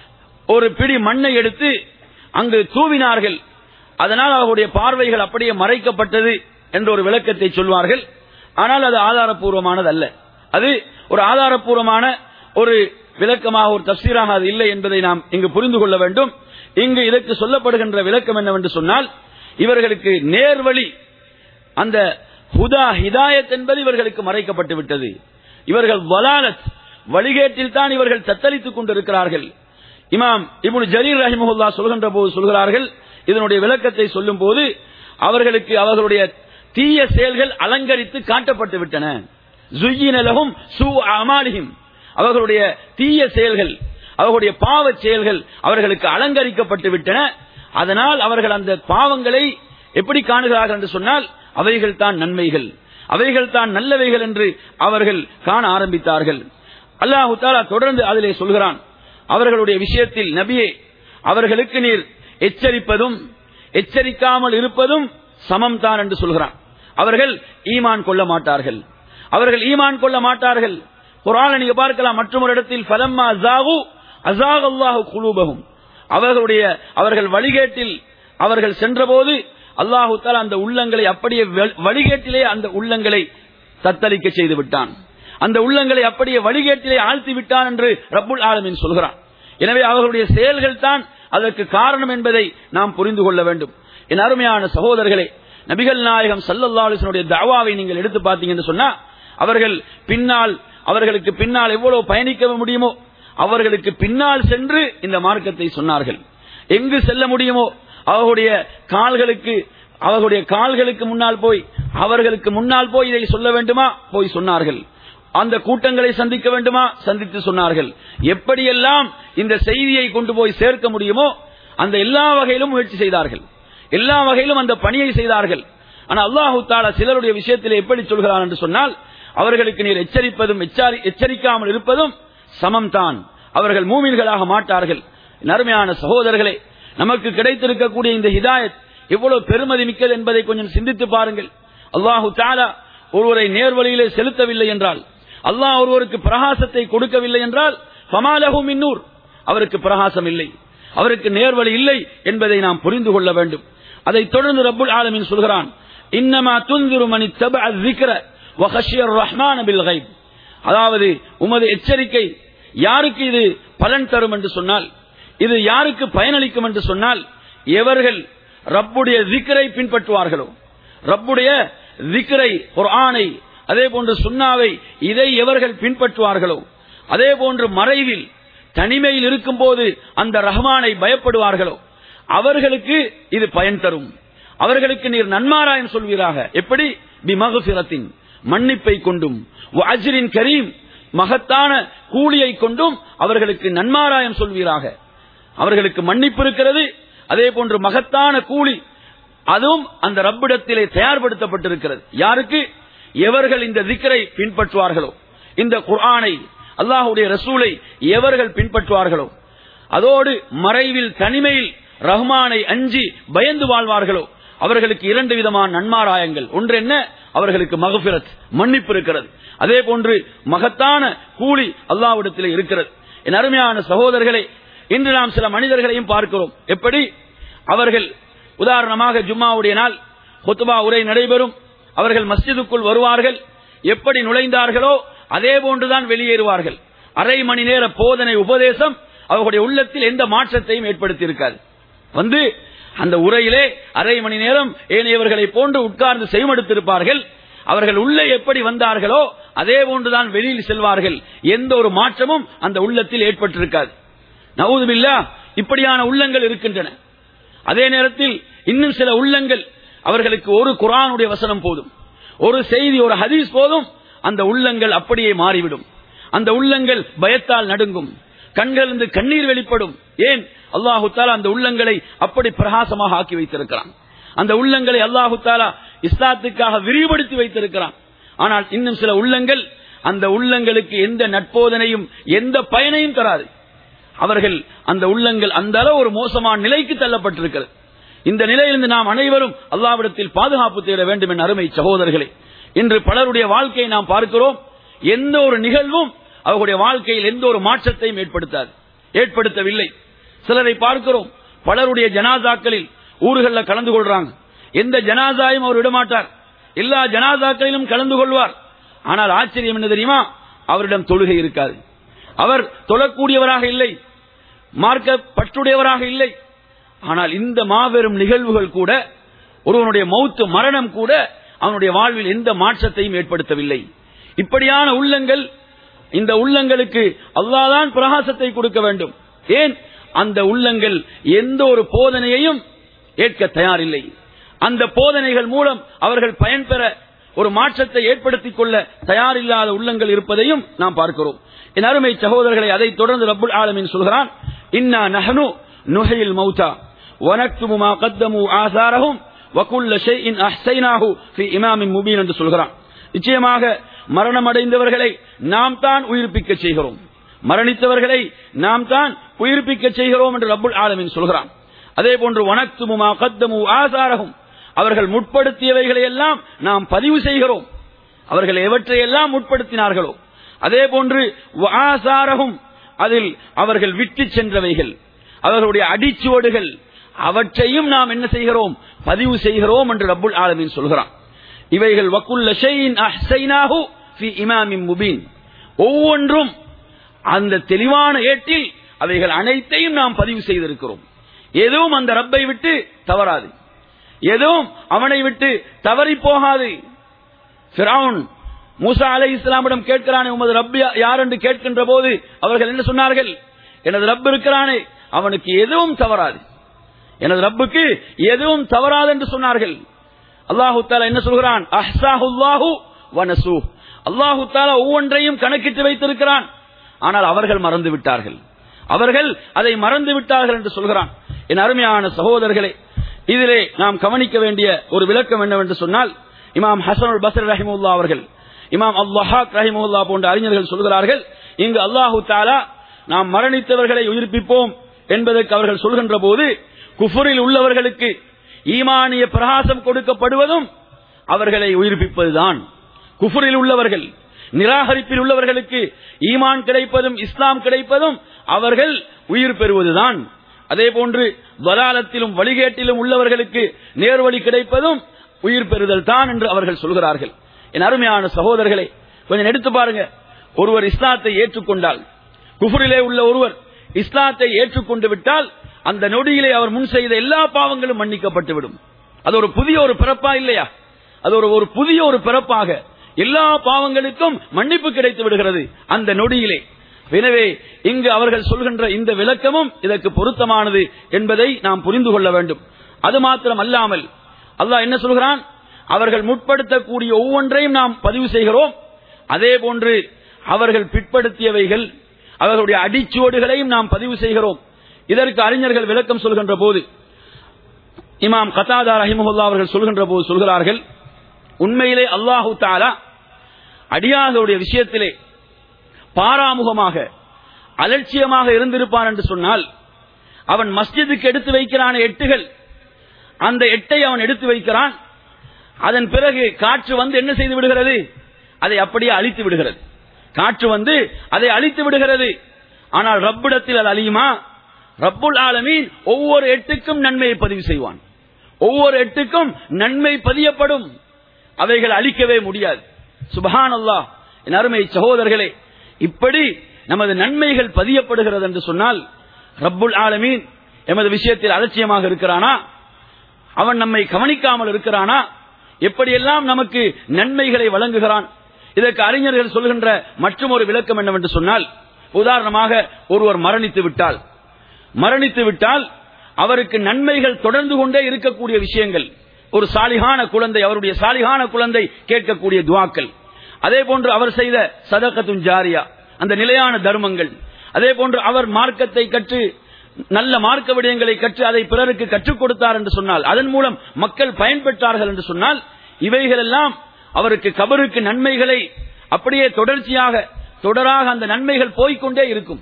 ஒரு பிடி மண்ணை எடுத்து அங்கு தூவினார்கள் அதனால் அவர்களுடைய பார்வைகள் அப்படியே மறைக்கப்பட்டது என்ற ஒரு விளக்கத்தை சொல்வார்கள் ஆனால் அது ஆதாரப்பூர்வமானது அல்ல அது ஒரு ஆதாரப்பூர்வமான ஒரு விளக்கமாக ஒரு தப்சீராக அது இல்லை என்பதை நாம் இங்கு புரிந்து கொள்ள வேண்டும் இங்கு இதற்கு சொல்லப்படுகின்ற விளக்கம் என்னவென்று சொன்னால் இவர்களுக்கு நேர்வழி அந்த ஹுதா ஹிதாயத் என்பது இவர்களுக்கு மறைக்கப்பட்டு விட்டது இவர்கள் வலாலத் வழிகேட்டில் தான் இவர்கள் தத்தளித்துக் கொண்டிருக்கிறார்கள் இமாம் இப்னு ஜரீர் ரஹிமஹுல்லா சொல்கின்ற போது சொல்கிறார்கள் இதனுடைய விளக்கத்தை சொல்லும் போது அவர்களுக்கு அவர்களுடைய தீய செயல்கள் அலங்கரித்து காட்டப்பட்டு விட்டன ஜுய்யினலகும் சூ அமாலிஹிம் அவர்களுடைய தீய செயல்கள் அவர்களுடைய பாவச் செயல்கள் அவர்களுக்கு அலங்கரிக்கப்பட்டு விட்டன அதனால் அவர்கள் அந்த பாவங்களை எப்படி காணுகிறார்கள் என்று சொன்னால் அவைகள் தான் நன்மைகள் அவைகள் தான் நல்லவைகள் என்று அவர்கள் காண ஆரம்பித்தார்கள் அல்லாஹு தாலா தொடர்ந்து அதிலே சொல்கிறான் அவர்களுடைய விஷயத்தில் நபியே அவர்களுக்கு நீர் எச்சரிப்பதும் எச்சரிக்காமல் இருப்பதும் சமம் தான் என்று சொல்கிறான் அவர்கள் ஈமான் கொள்ள மாட்டார்கள் அவர்கள் ஈமான் கொள்ள மாட்டார்கள் குரான நீங்க பார்க்கலாம் மற்றொரு இடத்தில் ஃபலம்மா ஜாகு அசாக் அல்லாஹு குலூபகும் அவர்களுடைய அவர்கள் வழிகேட்டில் அவர்கள் சென்றபோது அல்லாஹு தாலா அந்த உள்ளங்களை அப்படியே வ- வழிகேட்டிலே அந்த உள்ளங்களை தத்தளிக்க செய்து விட்டான் அந்த உள்ளங்களை அப்படியே வழிகேட்டிலே ஆழ்த்தி விட்டான் என்று ரப்புல் ஆலமீன் சொல்கிறான் எனவே அவர்களுடைய செயல்கள் தான் அதற்கு காரணம் என்பதை நாம் புரிந்து கொள்ள வேண்டும் என் அருமையான சகோதரர்களே நபிகள் நாயகம் சல்லல்லாஹு அலைஹி வஸல்லம் தவாவை நீங்கள் எடுத்து பார்த்தீங்கன்னு சொன்னா அவர்கள் பின்னால் அவர்களுக்கு பின்னால் எவ்வளவு பயணிக்க முடியுமோ அவர்களுக்கு பின்னால் சென்று இந்த மார்க்கத்தை சொன்னார்கள் எங்கு செல்ல முடியுமோ அவர்களுடைய கால்களுக்கு அவர்களுடைய கால்களுக்கு முன்னால் போய் அவர்களுக்கு முன்னால் போய் இதை சொல்ல வேண்டுமா போய் சொன்னார்கள் அந்த கூட்டங்களை சந்திக்க வேண்டுமா சந்தித்து சொன்னார்கள் எப்படியெல்லாம் இந்த செய்தியை கொண்டு போய் சேர்க்க முடியுமோ அந்த எல்லா வகையிலும் முயற்சி செய்தார்கள் எல்லா வகையிலும் அந்த பணியை செய்தார்கள் ஆனா அல்லாஹு தாலா சிலருடைய விஷயத்தில் எப்படி சொல்கிறான் என்று சொன்னால் அவர்களுக்கு நீர் எச்சரிப்பதும் எச்சாரி- எச்சரிக்காமல் இருப்பதும் சமம்தான் அவர்கள் மூமின்களாக மாட்டார்கள் நறுமையான சகோதரர்களே நமக்கு கிடைத்திருக்கக்கூடிய இந்த ஹிதாயத் எவ்வளவு பெருமதி மிக்கது என்பதை கொஞ்சம் சிந்தித்து பாருங்கள் அல்லாஹு தாலா ஒருவரை நேர்வழியிலே செலுத்தவில்லை என்றால் அல்லாஹ் ஒருவருக்கு பிரகாசத்தை கொடுக்கவில்லை என்றால் ஃபமாலஹு மின்னூர் அவருக்கு பிரகாசம் இல்லை அவருக்கு நேர்வழி இல்லை என்பதை நாம் புரிந்து கொள்ள வேண்டும் அதைத் தொடர்ந்து ரப்புல் ஆலமீன் சொல்கிறான் இன்னமா துன்திரு மணி தப الذكر وخشي الرحمن بالغيب அதாவது உமது எச்சரிக்கை யாருக்கு இது பலன் தரும் என்று சொன்னால் இது யாருக்கு பயனளிக்கும் என்று சொன்னால் எவர்கள் ரப்புடைய ஜிக்கரை பின்பற்றுவார்களோ ரப்புடைய ஜிக்கரை குர்ஆனை அதே போன்று சுன்னாவை இதை எவர்கள் பின்பற்றுவார்களோ அதே போன்று மறைவில் தனிமையில் இருக்கும் போது அந்த ரஹ்மானை பயப்படுவார்களோ அவர்களுக்கு இது பயன் தரும் அவர்களுக்கு நீர் நன்மாராயம் சொல்வீராக எப்படி பிமகுசிரத்தின் மன்னிப்பை கொண்டும் அஜ்ரின் கரீம் மகத்தான கூலியை கொண்டும் அவர்களுக்கு நன்மாராயம் சொல்வீராக அவர்களுக்கு மன்னிப்பு இருக்கிறது அதே போன்று மகத்தான கூலி அதுவும் அந்த ரப்பிடத்திலே தயார்படுத்தப்பட்டிருக்கிறது யாருக்கு எவர்கள் இந்த திக்கரை பின்பற்றுவார்களோ இந்த குர்ஆனை அல்லாஹுடைய ரசூலை எவர்கள் பின்பற்றுவார்களோ அதோடு மறைவில் தனிமையில் ரஹ்மானை அஞ்சி பயந்து வாழ்வார்களோ அவர்களுக்கு இரண்டு விதமான நன்மாராயங்கள் ஒன்று என்ன அவர்களுக்கு மகபிரத் மன்னிப்பு இருக்கிறது அதே போன்று மகத்தான கூலி அல்லாவிடத்தில் இருக்கிறது என் அருமையான சகோதரர்களே இன்று நாம் சில மனிதர்களையும் பார்க்கிறோம் எப்படி அவர்கள் உதாரணமாக ஜும்மாவுடைய நாள் ஹுத்துபா உரை நடைபெறும் அவர்கள் மஸ்ஜிதுக்குள் வருவார்கள் எப்படி நுழைந்தார்களோ அதே போன்றுதான் வெளியேறுவார்கள் அரை மணி நேர போதனை உபதேசம் அவர்களுடைய உள்ளத்தில் எந்த மாற்றத்தையும் ஏற்படுத்தியிருக்காது வந்து அந்த உரையிலே அரை மணி நேரம் ஏனையவர்களை போன்று உட்கார்ந்து செய்மடுத்திருப்பார்கள் அவர்கள் உள்ளே எப்படி வந்தார்களோ அதே போன்றுதான் வெளியில் செல்வார்கள் எந்த ஒரு மாற்றமும் அந்த உள்ளத்தில் ஏற்பட்டிருக்காது நவூதுபில்லா இப்படியான உள்ளங்கள் இருக்கின்றன அதே நேரத்தில் இன்னும் சில உள்ளங்கள் அவர்களுக்கு ஒரு குரானுடைய வசனம் போதும் ஒரு செய்தி ஒரு ஹதீஸ் போதும் அந்த உள்ளங்கள் அப்படியே மாறிவிடும் அந்த உள்ளங்கள் பயத்தால் நடுங்கும் கண்களிலிருந்து கண்ணீர் வெளிப்படும் ஏன் அல்லாஹு தாலா அந்த உள்ளங்களை அப்படி பிரகாசமாக ஆக்கி வைத்திருக்கிறான் அந்த உள்ளங்களை அல்லாஹு தாலா இஸ்லாத்துக்காக விரிவுபடுத்தி வைத்திருக்கிறான் ஆனால் இன்னும் சில உள்ளங்கள் அந்த உள்ளங்களுக்கு எந்த நட்போதனையும் எந்த பயனையும் தராது அவர்கள் அந்த உள்ளங்கள் அந்த அளவு ஒரு மோசமான நிலைக்கு தள்ளப்பட்டிருக்கிறது இந்த நிலையிலிருந்து நாம் அனைவரும் அல்லாவிடத்தில் பாதுகாப்பு தேட வேண்டும் என் அருமை சகோதரர்களே இன்று பலருடைய வாழ்க்கையை நாம் பார்க்கிறோம் எந்த ஒரு நிகழ்வும் அவர்களுடைய வாழ்க்கையில் எந்த ஒரு மாற்றத்தையும் ஏற்படுத்தாது ஏற்படுத்தவில்லை சிலரை பார்க்கிறோம் பலருடைய ஜனாதாக்களில் ஊர்களில் கலந்து கொள்றாங்க எந்த ஜனாதாயும் அவர் விடமாட்டார் எல்லா ஜனாதாக்களிலும் கலந்து கொள்வார் ஆனால் ஆச்சரியம் என்ன தெரியுமா அவரிடம் தொழுகை இருக்காது அவர் தொழக்கூடியவராக இல்லை மார்க்க பற்றுடையவராக இல்லை ஆனால் இந்த மாபெரும் நிகழ்வுகள் கூட ஒருவனுடைய மௌத்து மரணம் கூட அவனுடைய வாழ்வில் எந்த மாற்றத்தையும் ஏற்படுத்தவில்லை இப்படியான உள்ளங்கள் இந்த உள்ளங்களுக்கு அல்லாதான் பிரகாசத்தை கொடுக்க வேண்டும் ஏன் அந்த உள்ளங்கள் எந்த ஒரு போதனையையும் ஏற்க தயாரில்லை அந்த போதனைகள் மூலம் அவர்கள் பயன்பெற ஒரு மாற்றத்தை ஏற்படுத்திக் கொள்ள தயாரில்லாத உள்ளங்கள் இருப்பதையும் நாம் பார்க்கிறோம் என் அருமை சகோதரர்களை அதை தொடர்ந்து ரப்புல் ஆலமின் சொல்கிறான் இன்னா நஹனு நுஹையில் மௌதா வனக்துமு மா கத்தமு ஆசாரஹும் வகுல்ல ஷைஇன் அஹ்சைனாஹு ஃபி இமாமின் முபீன் என்று சொல்கிறான் நிச்சயமாக மரணம் அடைந்தவர்களை நாம் தான் உயிர்ப்பிக்க செய்கிறோம் மரணித்தவர்களை நாம் தான் உயிர்ப்பிக்க செய்கிறோம் என்று ரப்புல் ஆலமின் சொல்கிறான் அதே போன்று வனக்துமுமா கத்தமு ஆசாரகும் அவர்கள் முற்படுத்தியவைகளை எல்லாம் நாம் பதிவு செய்கிறோம் அவர்கள் எவற்றையெல்லாம் முற்படுத்தினார்களோ அதே போன்று ஆசாரகும் அதில் அவர்கள் விட்டு சென்றவைகள் அவர்களுடைய அடிச்சுவடுகள் அவற்றையும் நாம் என்ன செய்கிறோம் பதிவு செய்கிறோம் என்று ரப்புல் ஆலமின் சொல்கிறான் இவைகள் வக்குல்ல ஷையின் அஹ்சைனாஹு ஃபி இமாமின் முபீன் ஒவ்வொன்றும் அந்த தெளிவான ஏட்டில் அவைகள் அனைத்தையும் நாம் பதிவு செய்திருக்கிறோம் எதுவும் அந்த ரப்பை விட்டு தவறாது எதுவும் அவனை விட்டு தவறி போகாது ஃபிரௌன் மூசா அலை இஸ்லாமிடம் கேட்கிறானே உமது ரப் யார் என்று கேட்கின்ற போது அவர்கள் என்ன சொன்னார்கள் எனது ரப் இருக்கிறானே அவனுக்கு எதுவும் தவறாது எனது ரப்புக்கு எதுவும் தவறாது என்று சொன்னார்கள் அல்லாஹு தாலா என்ன சொல்கிறான் அஹ்சாஹுல்லாஹு வனசூ அல்லாஹு தாலா ஒவ்வொன்றையும் கணக்கிட்டு வைத்திருக்கிறான் ஆனால் அவர்கள் மறந்து விட்டார்கள் அவர்கள் அதை மறந்து விட்டார்கள் என்று சொல்கிறான் என் அருமையான சகோதரர்களே இதிலே நாம் கவனிக்க வேண்டிய ஒரு விளக்கம் என்னவென்று சொன்னால் இமாம் ஹசனுல் பசர் ரஹிமுல்லா அவர்கள் இமாம் அல்லாஹாக் ரஹிமுல்லா போன்ற அறிஞர்கள் சொல்கிறார்கள் இங்கு அல்லாஹு தாலா நாம் மரணித்தவர்களை உயிர்ப்பிப்போம் என்பதற்கு அவர்கள் சொல்கின்ற போது குஃபுரில் உள்ளவர்களுக்கு ஈமானிய பிரகாசம் கொடுக்கப்படுவதும் அவர்களை உயிர்ப்பிப்பதுதான் குஃபுரில் உள்ளவர்கள் நிராகரிப்பில் உள்ளவர்களுக்கு ஈமான் கிடைப்பதும் இஸ்லாம் கிடைப்பதும் அவர்கள் உயிர் பெறுவதுதான் அதே போன்று வலாலத்திலும் வழிகேட்டிலும் உள்ளவர்களுக்கு நேர்வழி கிடைப்பதும் உயிர் பெறுதல் தான் என்று அவர்கள் சொல்கிறார்கள் என் அருமையான சகோதரர்களே கொஞ்சம் எடுத்து பாருங்க ஒருவர் இஸ்லாத்தை ஏற்றுக்கொண்டால் குஃபுரிலே உள்ள ஒருவர் இஸ்லாத்தை ஏற்றுக்கொண்டு விட்டால் அந்த நொடியிலே அவர் முன் செய்த எல்லா பாவங்களும் மன்னிக்கப்பட்டுவிடும் அது ஒரு புதிய ஒரு பிறப்பா இல்லையா அது ஒரு ஒரு புதிய ஒரு பிறப்பாக எல்லா பாவங்களுக்கும் மன்னிப்பு கிடைத்து விடுகிறது அந்த நொடியிலே எனவே இங்கு அவர்கள் சொல்கின்ற இந்த விளக்கமும் இதற்கு பொருத்தமானது என்பதை நாம் புரிந்து கொள்ள வேண்டும் அது மாத்திரம் அல்லாமல் அல்லாஹ் என்ன சொல்கிறான் அவர்கள் முற்படுத்தக்கூடிய ஒவ்வொன்றையும் நாம் பதிவு செய்கிறோம் அதே போன்று அவர்கள் பிற்படுத்தியவைகள் அவர்களுடைய அடிச்சுவடுகளையும் நாம் பதிவு செய்கிறோம் இதற்கு அறிஞர்கள் விளக்கம் சொல்கின்ற போது இமாம் கத்தாதா ரஹிமஹுல்லா அவர்கள் சொல்கின்ற போது சொல்கிறார்கள் உண்மையிலே அல்லாஹு தாலா அடியார்களுடைய விஷயத்திலே பாராமுகமாக அலட்சியமாக இருந்திருப்பான் என்று சொன்னால் அவன் மஸ்ஜிதுக்கு எடுத்து வைக்கிறான எட்டுகள் அந்த எட்டை அவன் எடுத்து வைக்கிறான் அதன் பிறகு காற்று வந்து என்ன செய்து விடுகிறது அதை அப்படியே அழித்து விடுகிறது காற்று வந்து அதை அழித்து விடுகிறது ஆனால் ரப்பிடத்தில் அது அழியுமா ரப்புல் ஆலமீன் ஒவ்வொரு எட்டுக்கும் நன்மையை பதிவு செய்வான் ஒவ்வொரு எட்டுக்கும் நன்மை பதியப்படும் அவைகள் அழிக்கவே முடியாது சுபஹான் அல்லாஹ் என் அருமை சகோதரர்களே இப்படி நமது நன்மைகள் பதியப்படுகிறது என்று சொன்னால் ரப்புல் ஆலமீன் எமது விஷயத்தில் அலட்சியமாக இருக்கிறானா அவன் நம்மை கவனிக்காமல் இருக்கிறானா எப்படியெல்லாம் நமக்கு நன்மைகளை வழங்குகிறான் இதற்கு அறிஞர்கள் சொல்கின்ற மற்றும் ஒரு விளக்கம் என்னவென்று சொன்னால் உதாரணமாக ஒருவர் மரணித்து விட்டால் மரணித்து விட்டால் அவருக்கு நன்மைகள் தொடர்ந்து கொண்டே இருக்கக்கூடிய விஷயங்கள் ஒரு சாலிகான குழந்தை அவருடைய சாலிகான குழந்தை கேட்கக்கூடிய துவாக்கள் அதே போன்று அவர் செய்த சதகத்தும் ஜாரியா அந்த நிலையான தர்மங்கள் அதே போன்று அவர் மார்க்கத்தை கற்று நல்ல மார்க்க விடயங்களை கற்று அதை பிறருக்கு கற்றுக் கொடுத்தார் என்று சொன்னால் அதன் மூலம் மக்கள் பயன்பெற்றார்கள் என்று சொன்னால் இவைகள் எல்லாம் அவருக்கு கபருக்கு நன்மைகளை அப்படியே தொடர்ச்சியாக தொடராக அந்த நன்மைகள் போய்க்கொண்டே இருக்கும்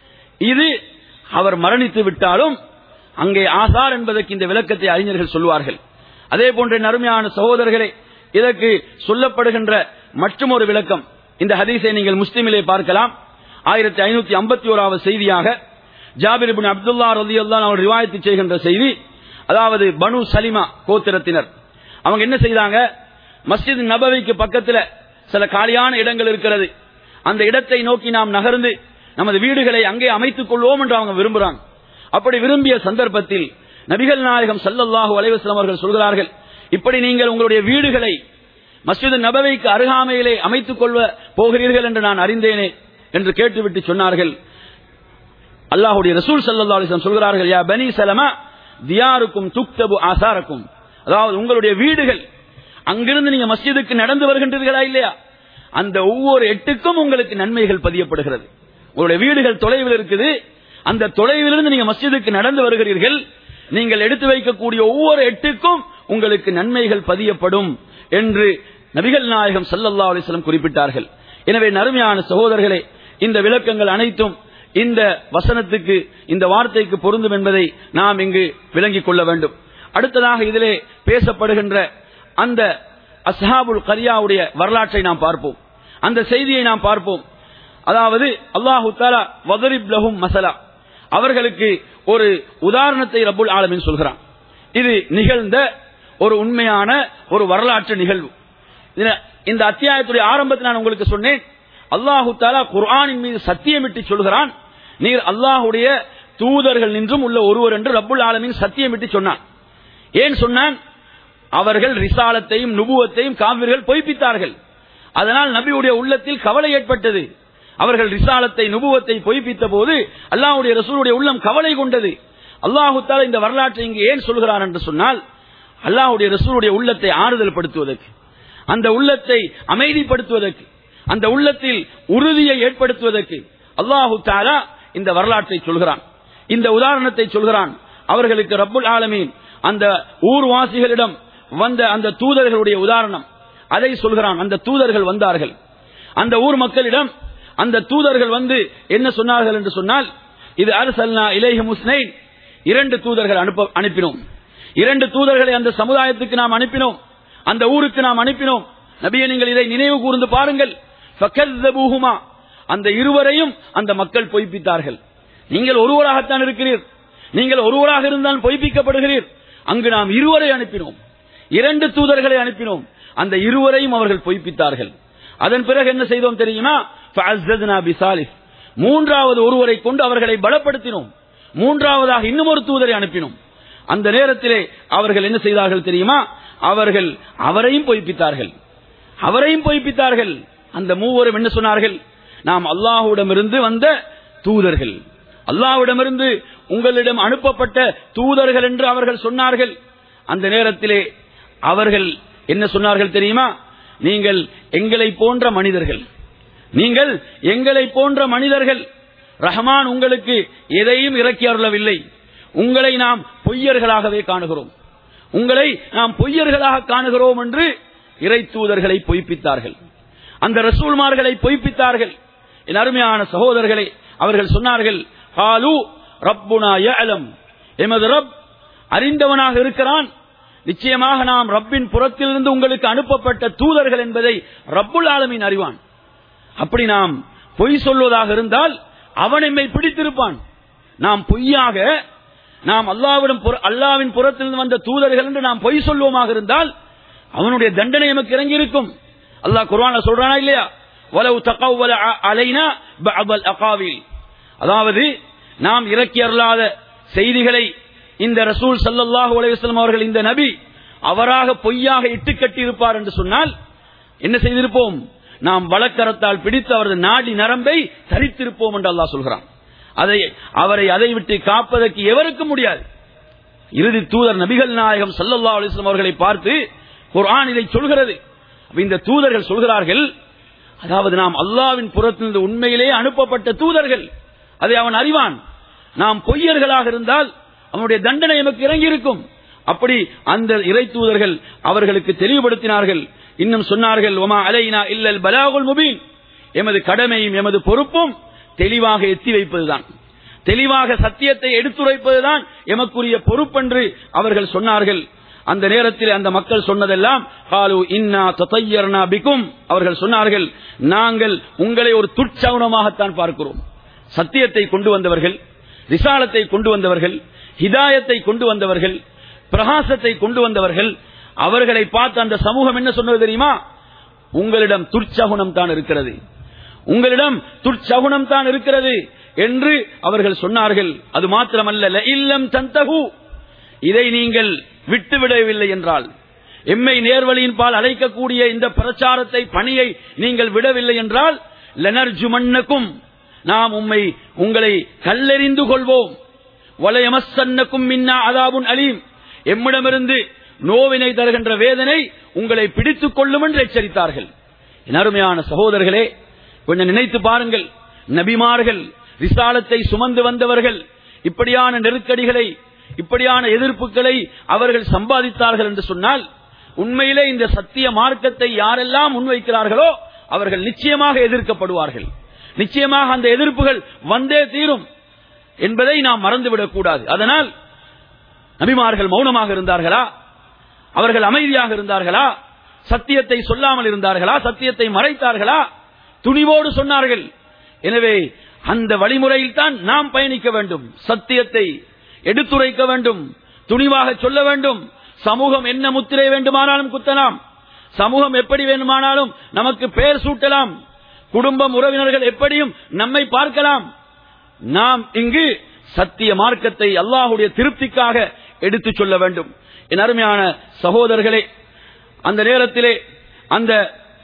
இது அவர் மரணித்து விட்டாலும் அங்கே ஆசார் என்பதற்கு இந்த விளக்கத்தை அறிஞர்கள் சொல்வார்கள் அதே போன்ற நறுமையான சகோதரர்களே இதற்கு சொல்லப்படுகின்ற மற்றும் ஒரு விளக்கம் இந்த ஹதீஸை நீங்கள் முஸ்லிமிலே பார்க்கலாம் ஆயிரத்தி ஐநூத்தி ஐம்பத்தி ஓராவது செய்தியாக ஜாபிர் பின் அப்துல்லா ரதி அல்லான் அவர் ரிவாயத்து செய்கின்ற செய்தி அதாவது பனு சலிமா கோத்திரத்தினர் அவங்க என்ன செய்தாங்க மஸ்ஜித் நபவிக்கு பக்கத்துல சில காலியான இடங்கள் இருக்கிறது அந்த இடத்தை நோக்கி நாம் நகர்ந்து நமது வீடுகளை அங்கே அமைத்துக் கொள்வோம் என்று அவங்க விரும்புறாங்க அப்படி விரும்பிய சந்தர்ப்பத்தில் நபிகள் நாயகம் சல்லல்லாஹு அலைவாஸ்லாம் அவர்கள் சொல்கிறார்கள் இப்படி நீங்கள் உங்களுடைய வீடுகளை மஸ்ஜித் நபவைக்கு அருகாமையிலே அமைத்துக் கொள்ள போகிறீர்கள் என்று நான் அறிந்தேனே என்று கேட்டுவிட்டு சொன்னார்கள் அல்லாஹுடைய ரசூல் சல்லா அலிஸ்லாம் சொல்கிறார்கள் யா பனி சலமா தியாருக்கும் துக்தபு ஆசாரக்கும் அதாவது உங்களுடைய வீடுகள் அங்கிருந்து நீங்க மஸ்ஜிதுக்கு நடந்து வருகின்றீர்களா இல்லையா அந்த ஒவ்வொரு எட்டுக்கும் உங்களுக்கு நன்மைகள் பதியப்படுகிறது உங்களுடைய வீடுகள் தொலைவில் இருக்குது அந்த தொலைவிலிருந்து நீங்க மஸ்ஜிதுக்கு நடந்து வருகிறீர்கள் நீங்கள் எடுத்து வைக்கக்கூடிய ஒவ்வொரு எட்டுக்கும் உங்களுக்கு நன்மைகள் பதியப்படும் என்று நபிகள் நாயகம் சல்லல்லா அலிஸ்லம் குறிப்பிட்டார்கள் எனவே நறுமையான சகோதரர்களே இந்த விளக்கங்கள் அனைத்தும் இந்த வசனத்துக்கு இந்த வார்த்தைக்கு பொருந்தும் என்பதை நாம் இங்கு விளங்கிக் கொள்ள வேண்டும் அடுத்ததாக இதிலே பேசப்படுகின்ற அந்த அஸ்ஹாபுல் கரியாவுடைய வரலாற்றை நாம் பார்ப்போம் அந்த செய்தியை நாம் பார்ப்போம் அதாவது அல்லாஹு தாலா வதரிப் லஹும் மசலா அவர்களுக்கு ஒரு உதாரணத்தை ரப்புல் ஆலமின் சொல்கிறான் இது நிகழ்ந்த ஒரு உண்மையான ஒரு வரலாற்று நிகழ்வு இதுல- இந்த அத்தியாயத்துடைய ஆரம்பத்தில் நான் உங்களுக்கு சொன்னேன் அல்லாஹு தாலா குர்ஆனின் மீது சத்தியமிட்டு சொல்கிறான் நீர் அல்லாஹுடைய தூதர்கள் நின்றும் உள்ள ஒருவர் என்று ரப்புல் ஆலமின் சத்தியமிட்டு சொன்னான் ஏன் சொன்னான் அவர்கள் ரிசாலத்தையும் நுபுவத்தையும் காவிர்கள் பொய்ப்பித்தார்கள் அதனால் நபியுடைய உள்ளத்தில் கவலை ஏற்பட்டது அவர்கள் ரிசாலத்தை நுபுவத்தை பொய்ப்பித்த போது அல்லாஹ்வுடைய ரசூலுடைய உள்ளம் கவலை கொண்டது அல்லாஹு தாலா இந்த வரலாற்றை இங்கு ஏன் சொல்கிறான் என்று சொன்னால் அல்லாஹ்வுடைய ரசூலுடைய உள்ளத்தை ஆறுதல் படுத்துவதற்கு அந்த உள்ளத்தை அமைதிப்படுத்துவதற்கு அந்த உள்ளத்தில் உறுதியை ஏற்படுத்துவதற்கு அல்லாஹு தாலா இந்த வரலாற்றை சொல்கிறான் இந்த உதாரணத்தை சொல்கிறான் அவர்களுக்கு ரப்புல் ஆலமீன் அந்த ஊர்வாசிகளிடம் வந்த அந்த தூதர்களுடைய உதாரணம் அதை சொல்கிறான் அந்த தூதர்கள் வந்தார்கள் அந்த ஊர் மக்களிடம் அந்த தூதர்கள் வந்து என்ன சொன்னார்கள் என்று சொன்னால் இது அரசல்னா இலேஹ முஸ்னைன் இரண்டு தூதர்கள் அனுப்ப அனுப்பினோம் இரண்டு தூதர்களை அந்த சமுதாயத்துக்கு நாம் அனுப்பினோம் அந்த ஊருக்கு நாம் அனுப்பினோம் நபியை நீங்கள் இதை நினைவு கூர்ந்து பாருங்கள் ஃபக்கஸ்ஸபூஹுமா. அந்த இருவரையும் அந்த மக்கள் பொய்ப்பித்தார்கள் நீங்கள் ஒருவராகத்தான் இருக்கிறீர் நீங்கள் ஒருவராக இருந்தால் பொய்ப்பிக்கப்படுகிறீர் அங்கு நாம் இருவரை அனுப்பினோம் இரண்டு தூதர்களை அனுப்பினோம் அந்த இருவரையும் அவர்கள் பொய்ப்பித்தார்கள் அதன் பிறகு என்ன செய்தோம் தெரியுமா ஃபஅஸ்ஸத்னா பிசாலிஸ். மூன்றாவது ஒருவரை கொண்டு அவர்களை பலப்படுத்தினோம் மூன்றாவதாக இன்னும் ஒரு தூதரை அனுப்பினோம் அந்த நேரத்திலே அவர்கள் என்ன செய்தார்கள் தெரியுமா அவர்கள் அவரையும் பொய்ப்பித்தார்கள் அவரையும் பொய்ப்பித்தார்கள் அந்த மூவரும் என்ன சொன்னார்கள் நாம் அல்லாஹ்விடமிருந்து வந்த தூதர்கள் அல்லாஹ்விடமிருந்து உங்களிடம் அனுப்பப்பட்ட தூதர்கள் என்று அவர்கள் சொன்னார்கள் அந்த நேரத்திலே அவர்கள் என்ன சொன்னார்கள் தெரியுமா நீங்கள் எங்களை போன்ற மனிதர்கள் நீங்கள் எங்களை போன்ற மனிதர்கள் ரஹ்மான் உங்களுக்கு எதையும் இறக்கி அருளவில்லை உங்களை நாம் பொய்யர்களாகவே காணுகிறோம் உங்களை நாம் பொய்யர்களாக காணுகிறோம் என்று இறை தூதர்களை பொய்ப்பித்தார்கள் அந்த ரசூல்மார்களை பொய்ப்பித்தார்கள் என் அருமையான சகோதரர்களே அவர்கள் சொன்னார்கள் காலு ரப்புனா யஅலம் எமது ரப் அறிந்தவனாக இருக்கிறான் நிச்சயமாக நாம் ரப்பின் புறத்திலிருந்து உங்களுக்கு அனுப்பப்பட்ட தூதர்கள் என்பதை ரப்புல் ஆலமீன் அறிவான் அப்படி நாம் பொய் சொல்வதாக இருந்தால் அவன் எம்மை பிடித்திருப்பான் நாம் பொய்யாக நாம் அல்லாவிடம் புற- அல்லாவின் புறத்திலிருந்து வந்த தூதர்கள் என்று நாம் பொய் சொல்வோமாக இருந்தால் அவனுடைய தண்டனை நமக்கு இறங்கி இருக்கும் அல்லாஹ் குர்ஆன்ல சொல்றானா இல்லையா வலவு தகவல அலைனா பஅபல் அகாவில் அதாவது நாம் இறக்கி அருளாத செய்திகளை இந்த ரசூல் ஸல்லல்லாஹு அலைஹி வஸல்லம் அவர்கள் இந்த நபி அவராக பொய்யாக இட்டு கட்டி இருப்பார் என்று சொன்னால் என்ன செய்திருப்போம் நாம் வழக்கரத்தால் பிடித்து அவரது நாடி நரம்பை தரித்திருப்போம் என்று அல்லாஹ் சொல்கிறான் அதை அவரை அதை விட்டு காப்பதற்கு எவருக்கும் முடியாது இறுதி தூதர் நபிகள் நாயகம் ஸல்லல்லாஹு அலைஹி வஸல்லம் அவர்களை பார்த்து குர்ஆன் இதை சொல்கிறது அப்ப இந்த தூதர்கள் சொல்கிறார்கள் அதாவது நாம் அல்லாவின் புறத்திலிருந்து உண்மையிலே அனுப்பப்பட்ட தூதர்கள் அதை அவன் அறிவான் நாம் பொய்யர்களாக இருந்தால் அவனுடைய தண்டனை நமக்கு இறங்கி இருக்கும் அப்படி அந்த இறை தூதர்கள் அவர்களுக்கு தெளிவுபடுத்தினார்கள் இன்னும் சொன்னார்கள் ஒமா அலைனா இல்லல் பலாகுல் முபீன் எமது கடமையும் எமது பொறுப்பும் தெளிவாக எத்தி வைப்பதுதான் தெளிவாக சத்தியத்தை எடுத்துரைப்பதுதான் எமக்குரிய பொறுப்பென்று அவர்கள் சொன்னார்கள் அந்த நேரத்தில் அந்த மக்கள் சொன்னதெல்லாம் காலு இன்னா தத்தையர்னா பிக்கும் அவர்கள் சொன்னார்கள் நாங்கள் உங்களை ஒரு துட்சவுனமாகத்தான் பார்க்கிறோம் சத்தியத்தை கொண்டு வந்தவர்கள் ரிசாலத்தை கொண்டு வந்தவர்கள் ஹிதாயத்தை கொண்டு வந்தவர்கள் பிரகாசத்தை கொண்டு வந்தவர்கள் அவர்களை பார்த்து அந்த சமூகம் என்ன சொன்னது தெரியுமா உங்களிடம் துர்ச்சகுணம் தான் இருக்கிறது உங்களிடம் துர்ச்சகுணம் தான் இருக்கிறது என்று அவர்கள் சொன்னார்கள் அது மாத்திரமல்ல "ல இல்லம் தந்தகு இதை நீங்கள் விட்டுவிடவில்லை என்றால் எம்மை நேர்வழியின் பால் அழைக்கக்கூடிய இந்த பிரச்சாரத்தை பணியை நீங்கள் விடவில்லை என்றால் லெனர்ஜுமன்னக்கும் நாம் உம்மை உங்களை கல்லெறிந்து கொள்வோம் வலையமசன்னக்கும் மின்னா அதாவுன் அலீம் எம்மிடமிருந்து நோவினை தருகின்ற வேதனை உங்களை பிடித்துக் கொள்ளும் என்று எச்சரித்தார்கள் என் அருமையான சகோதரர்களே கொஞ்சம் நினைத்து பாருங்கள் நபிமார்கள் ரிசாலத்தை சுமந்து வந்தவர்கள் இப்படியான நெருக்கடிகளை இப்படியான எதிர்ப்புகளை அவர்கள் சம்பாதித்தார்கள் என்று சொன்னால் உண்மையிலே இந்த சத்திய மார்க்கத்தை யாரெல்லாம் முன்வைக்கிறார்களோ அவர்கள் நிச்சயமாக எதிர்க்கப்படுவார்கள் நிச்சயமாக அந்த எதிர்ப்புகள் வந்தே தீரும் என்பதை நாம் மறந்துவிடக் கூடாது அதனால் நபிமார்கள் மௌனமாக இருந்தார்களா அவர்கள் அமைதியாக இருந்தார்களா சத்தியத்தை சொல்லாமல் இருந்தார்களா சத்தியத்தை மறைத்தார்களா துணிவோடு சொன்னார்கள் எனவே அந்த வழிமுறையில் தான் நாம் பயணிக்க வேண்டும் சத்தியத்தை எடுத்துரைக்க வேண்டும் துணிவாக சொல்ல வேண்டும் சமூகம் என்ன முத்திரை வேண்டுமானாலும் குத்தலாம் சமூகம் எப்படி வேண்டுமானாலும் நமக்கு பெயர் சூட்டலாம் குடும்பம் உறவினர்கள் எப்படியும் நம்மை பார்க்கலாம் நாம் இங்கு சத்திய மார்க்கத்தை அல்லாஹுடைய திருப்திக்காக எடுத்துச் சொல்ல வேண்டும் என் அருமையான சகோதரர்களே அந்த நேரத்திலே அந்த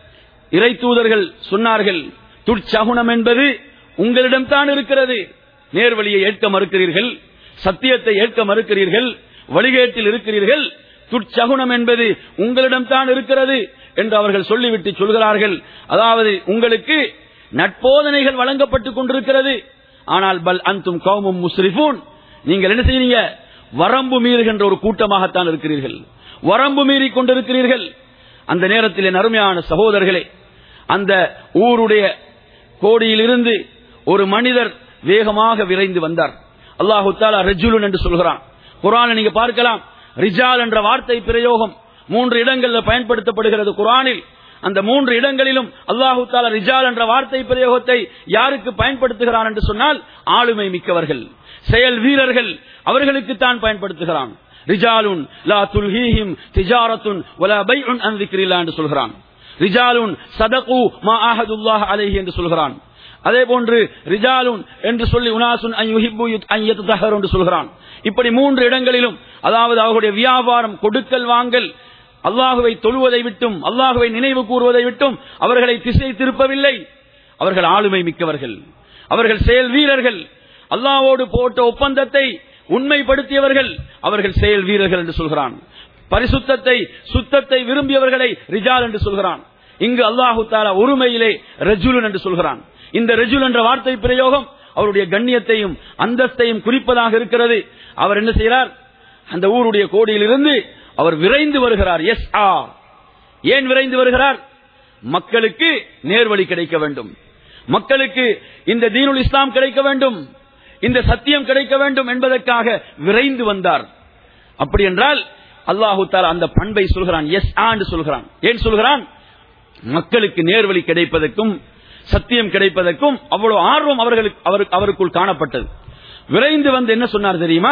இறை தூதர்கள் சொன்னார்கள் துர்ச்சகுணம் என்பது உங்களிடம் தான் இருக்கிறது நேர்வழியை ஏற்க மறுக்கிறீர்கள் சத்தியத்தை ஏற்க மறுக்கிறீர்கள் வழிகேட்டில் இருக்கிறீர்கள் துர்ச்சகுணம் என்பது உங்களிடம் தான் இருக்கிறது என்று அவர்கள் சொல்லிவிட்டு சொல்கிறார்கள் அதாவது உங்களுக்கு நட்போதனைகள் வழங்கப்பட்டுக் கொண்டிருக்கிறது ஆனால் பல் அந்தும் கௌமும் முஸ்ரிஃபூன் நீங்கள் என்ன செய்றீங்க வரம்பு மீறுகின்ற ஒரு கூட்டமாகத்தான் இருக்கிறீர்கள் வரம்பு மீறி கொண்டிருக்கிறீர்கள் அந்த நேரத்தில் என் அருமையான சகோதரர்களே அந்த ஊருடைய கோடியிலிருந்து ஒரு மனிதர் வேகமாக விரைந்து வந்தார் அல்லாஹு தாலா ரஜுலுன் என்று சொல்கிறான் குரானை நீங்க பார்க்கலாம் ரிஜால் என்ற வார்த்தை பிரயோகம் மூன்று இடங்களில் பயன்படுத்தப்படுகிறது குரானில் அந்த மூன்று இடங்களிலும் அல்லாஹு தாலா ரிஜால் என்ற வார்த்தை பிரயோகத்தை யாருக்கு பயன்படுத்துகிறான் என்று சொன்னால் ஆளுமை மிக்கவர்கள் செயல் வீரர்கள் அவர்களுக்கு தான் பயன்படுத்துகிறான் ரிஜாலுன் லா துல்ஹீஹிம் திஜாரத்துன் வலா பைஉன் அன் திக்ரில்லா என்று சொல்கிறான் ரிஜாலுன் சதகு மா ஆஹதுல்லாஹ் அலைஹி என்று சொல்கிறான் அதே போன்று ரிஜாலுன் என்று சொல்லி உனாசுன் அன் யுஹிப்பு அன் யத்தஹர் என்று சொல்கிறான் இப்படி மூன்று இடங்களிலும் அதாவது அவர்களுடைய வியாபாரம் கொடுக்கல் வாங்கல் அல்லாஹுவை தொழுவதை விட்டும் அல்லாஹுவை நினைவு கூறுவதை விட்டும் அவர்களை திசை திருப்பவில்லை அவர்கள் ஆளுமை மிக்கவர்கள் அவர்கள் செயல் வீரர்கள் அல்லாஹ்வோடு போட்ட ஒப்பந்தத்தை உண்மைப்படுத்தியவர்கள் அவர்கள் செயல் வீரர்கள் என்று சொல்கிறான் பரிசுத்தத்தை சுத்தத்தை விரும்பியவர்களை ரிஜால் என்று சொல்கிறான் இங்கு அல்லாஹு தாலா ஒருமையிலே ரஜுலன் என்று சொல்கிறான் இந்த ரஜுல் என்ற வார்த்தை பிரயோகம் அவருடைய கண்ணியத்தையும் அந்தஸ்தையும் குறிப்பதாக இருக்கிறது அவர் என்ன செய்கிறார் அந்த ஊருடைய கோடியிலிருந்து அவர் விரைந்து வருகிறார் எஸ் ஆ ஏன் விரைந்து வருகிறார் மக்களுக்கு நேர்வழி கிடைக்க வேண்டும் மக்களுக்கு இந்த தீனுல் இஸ்லாம் கிடைக்க வேண்டும் இந்த சத்தியம் கிடைக்க வேண்டும் என்பதற்காக விரைந்து வந்தார் அப்படி என்றால் அல்லாஹு தாலா அந்த பண்பை சொல்கிறான் எஸ் ஆண்டு சொல்கிறான் ஏன் சொல்கிறான் மக்களுக்கு நேர்வழி கிடைப்பதற்கும் சத்தியம் கிடைப்பதற்கும் அவ்வளவு ஆர்வம் அவர்களுக்கு அவருக்கு- அவருக்குள் காணப்பட்டது விரைந்து வந்து என்ன சொன்னார் தெரியுமா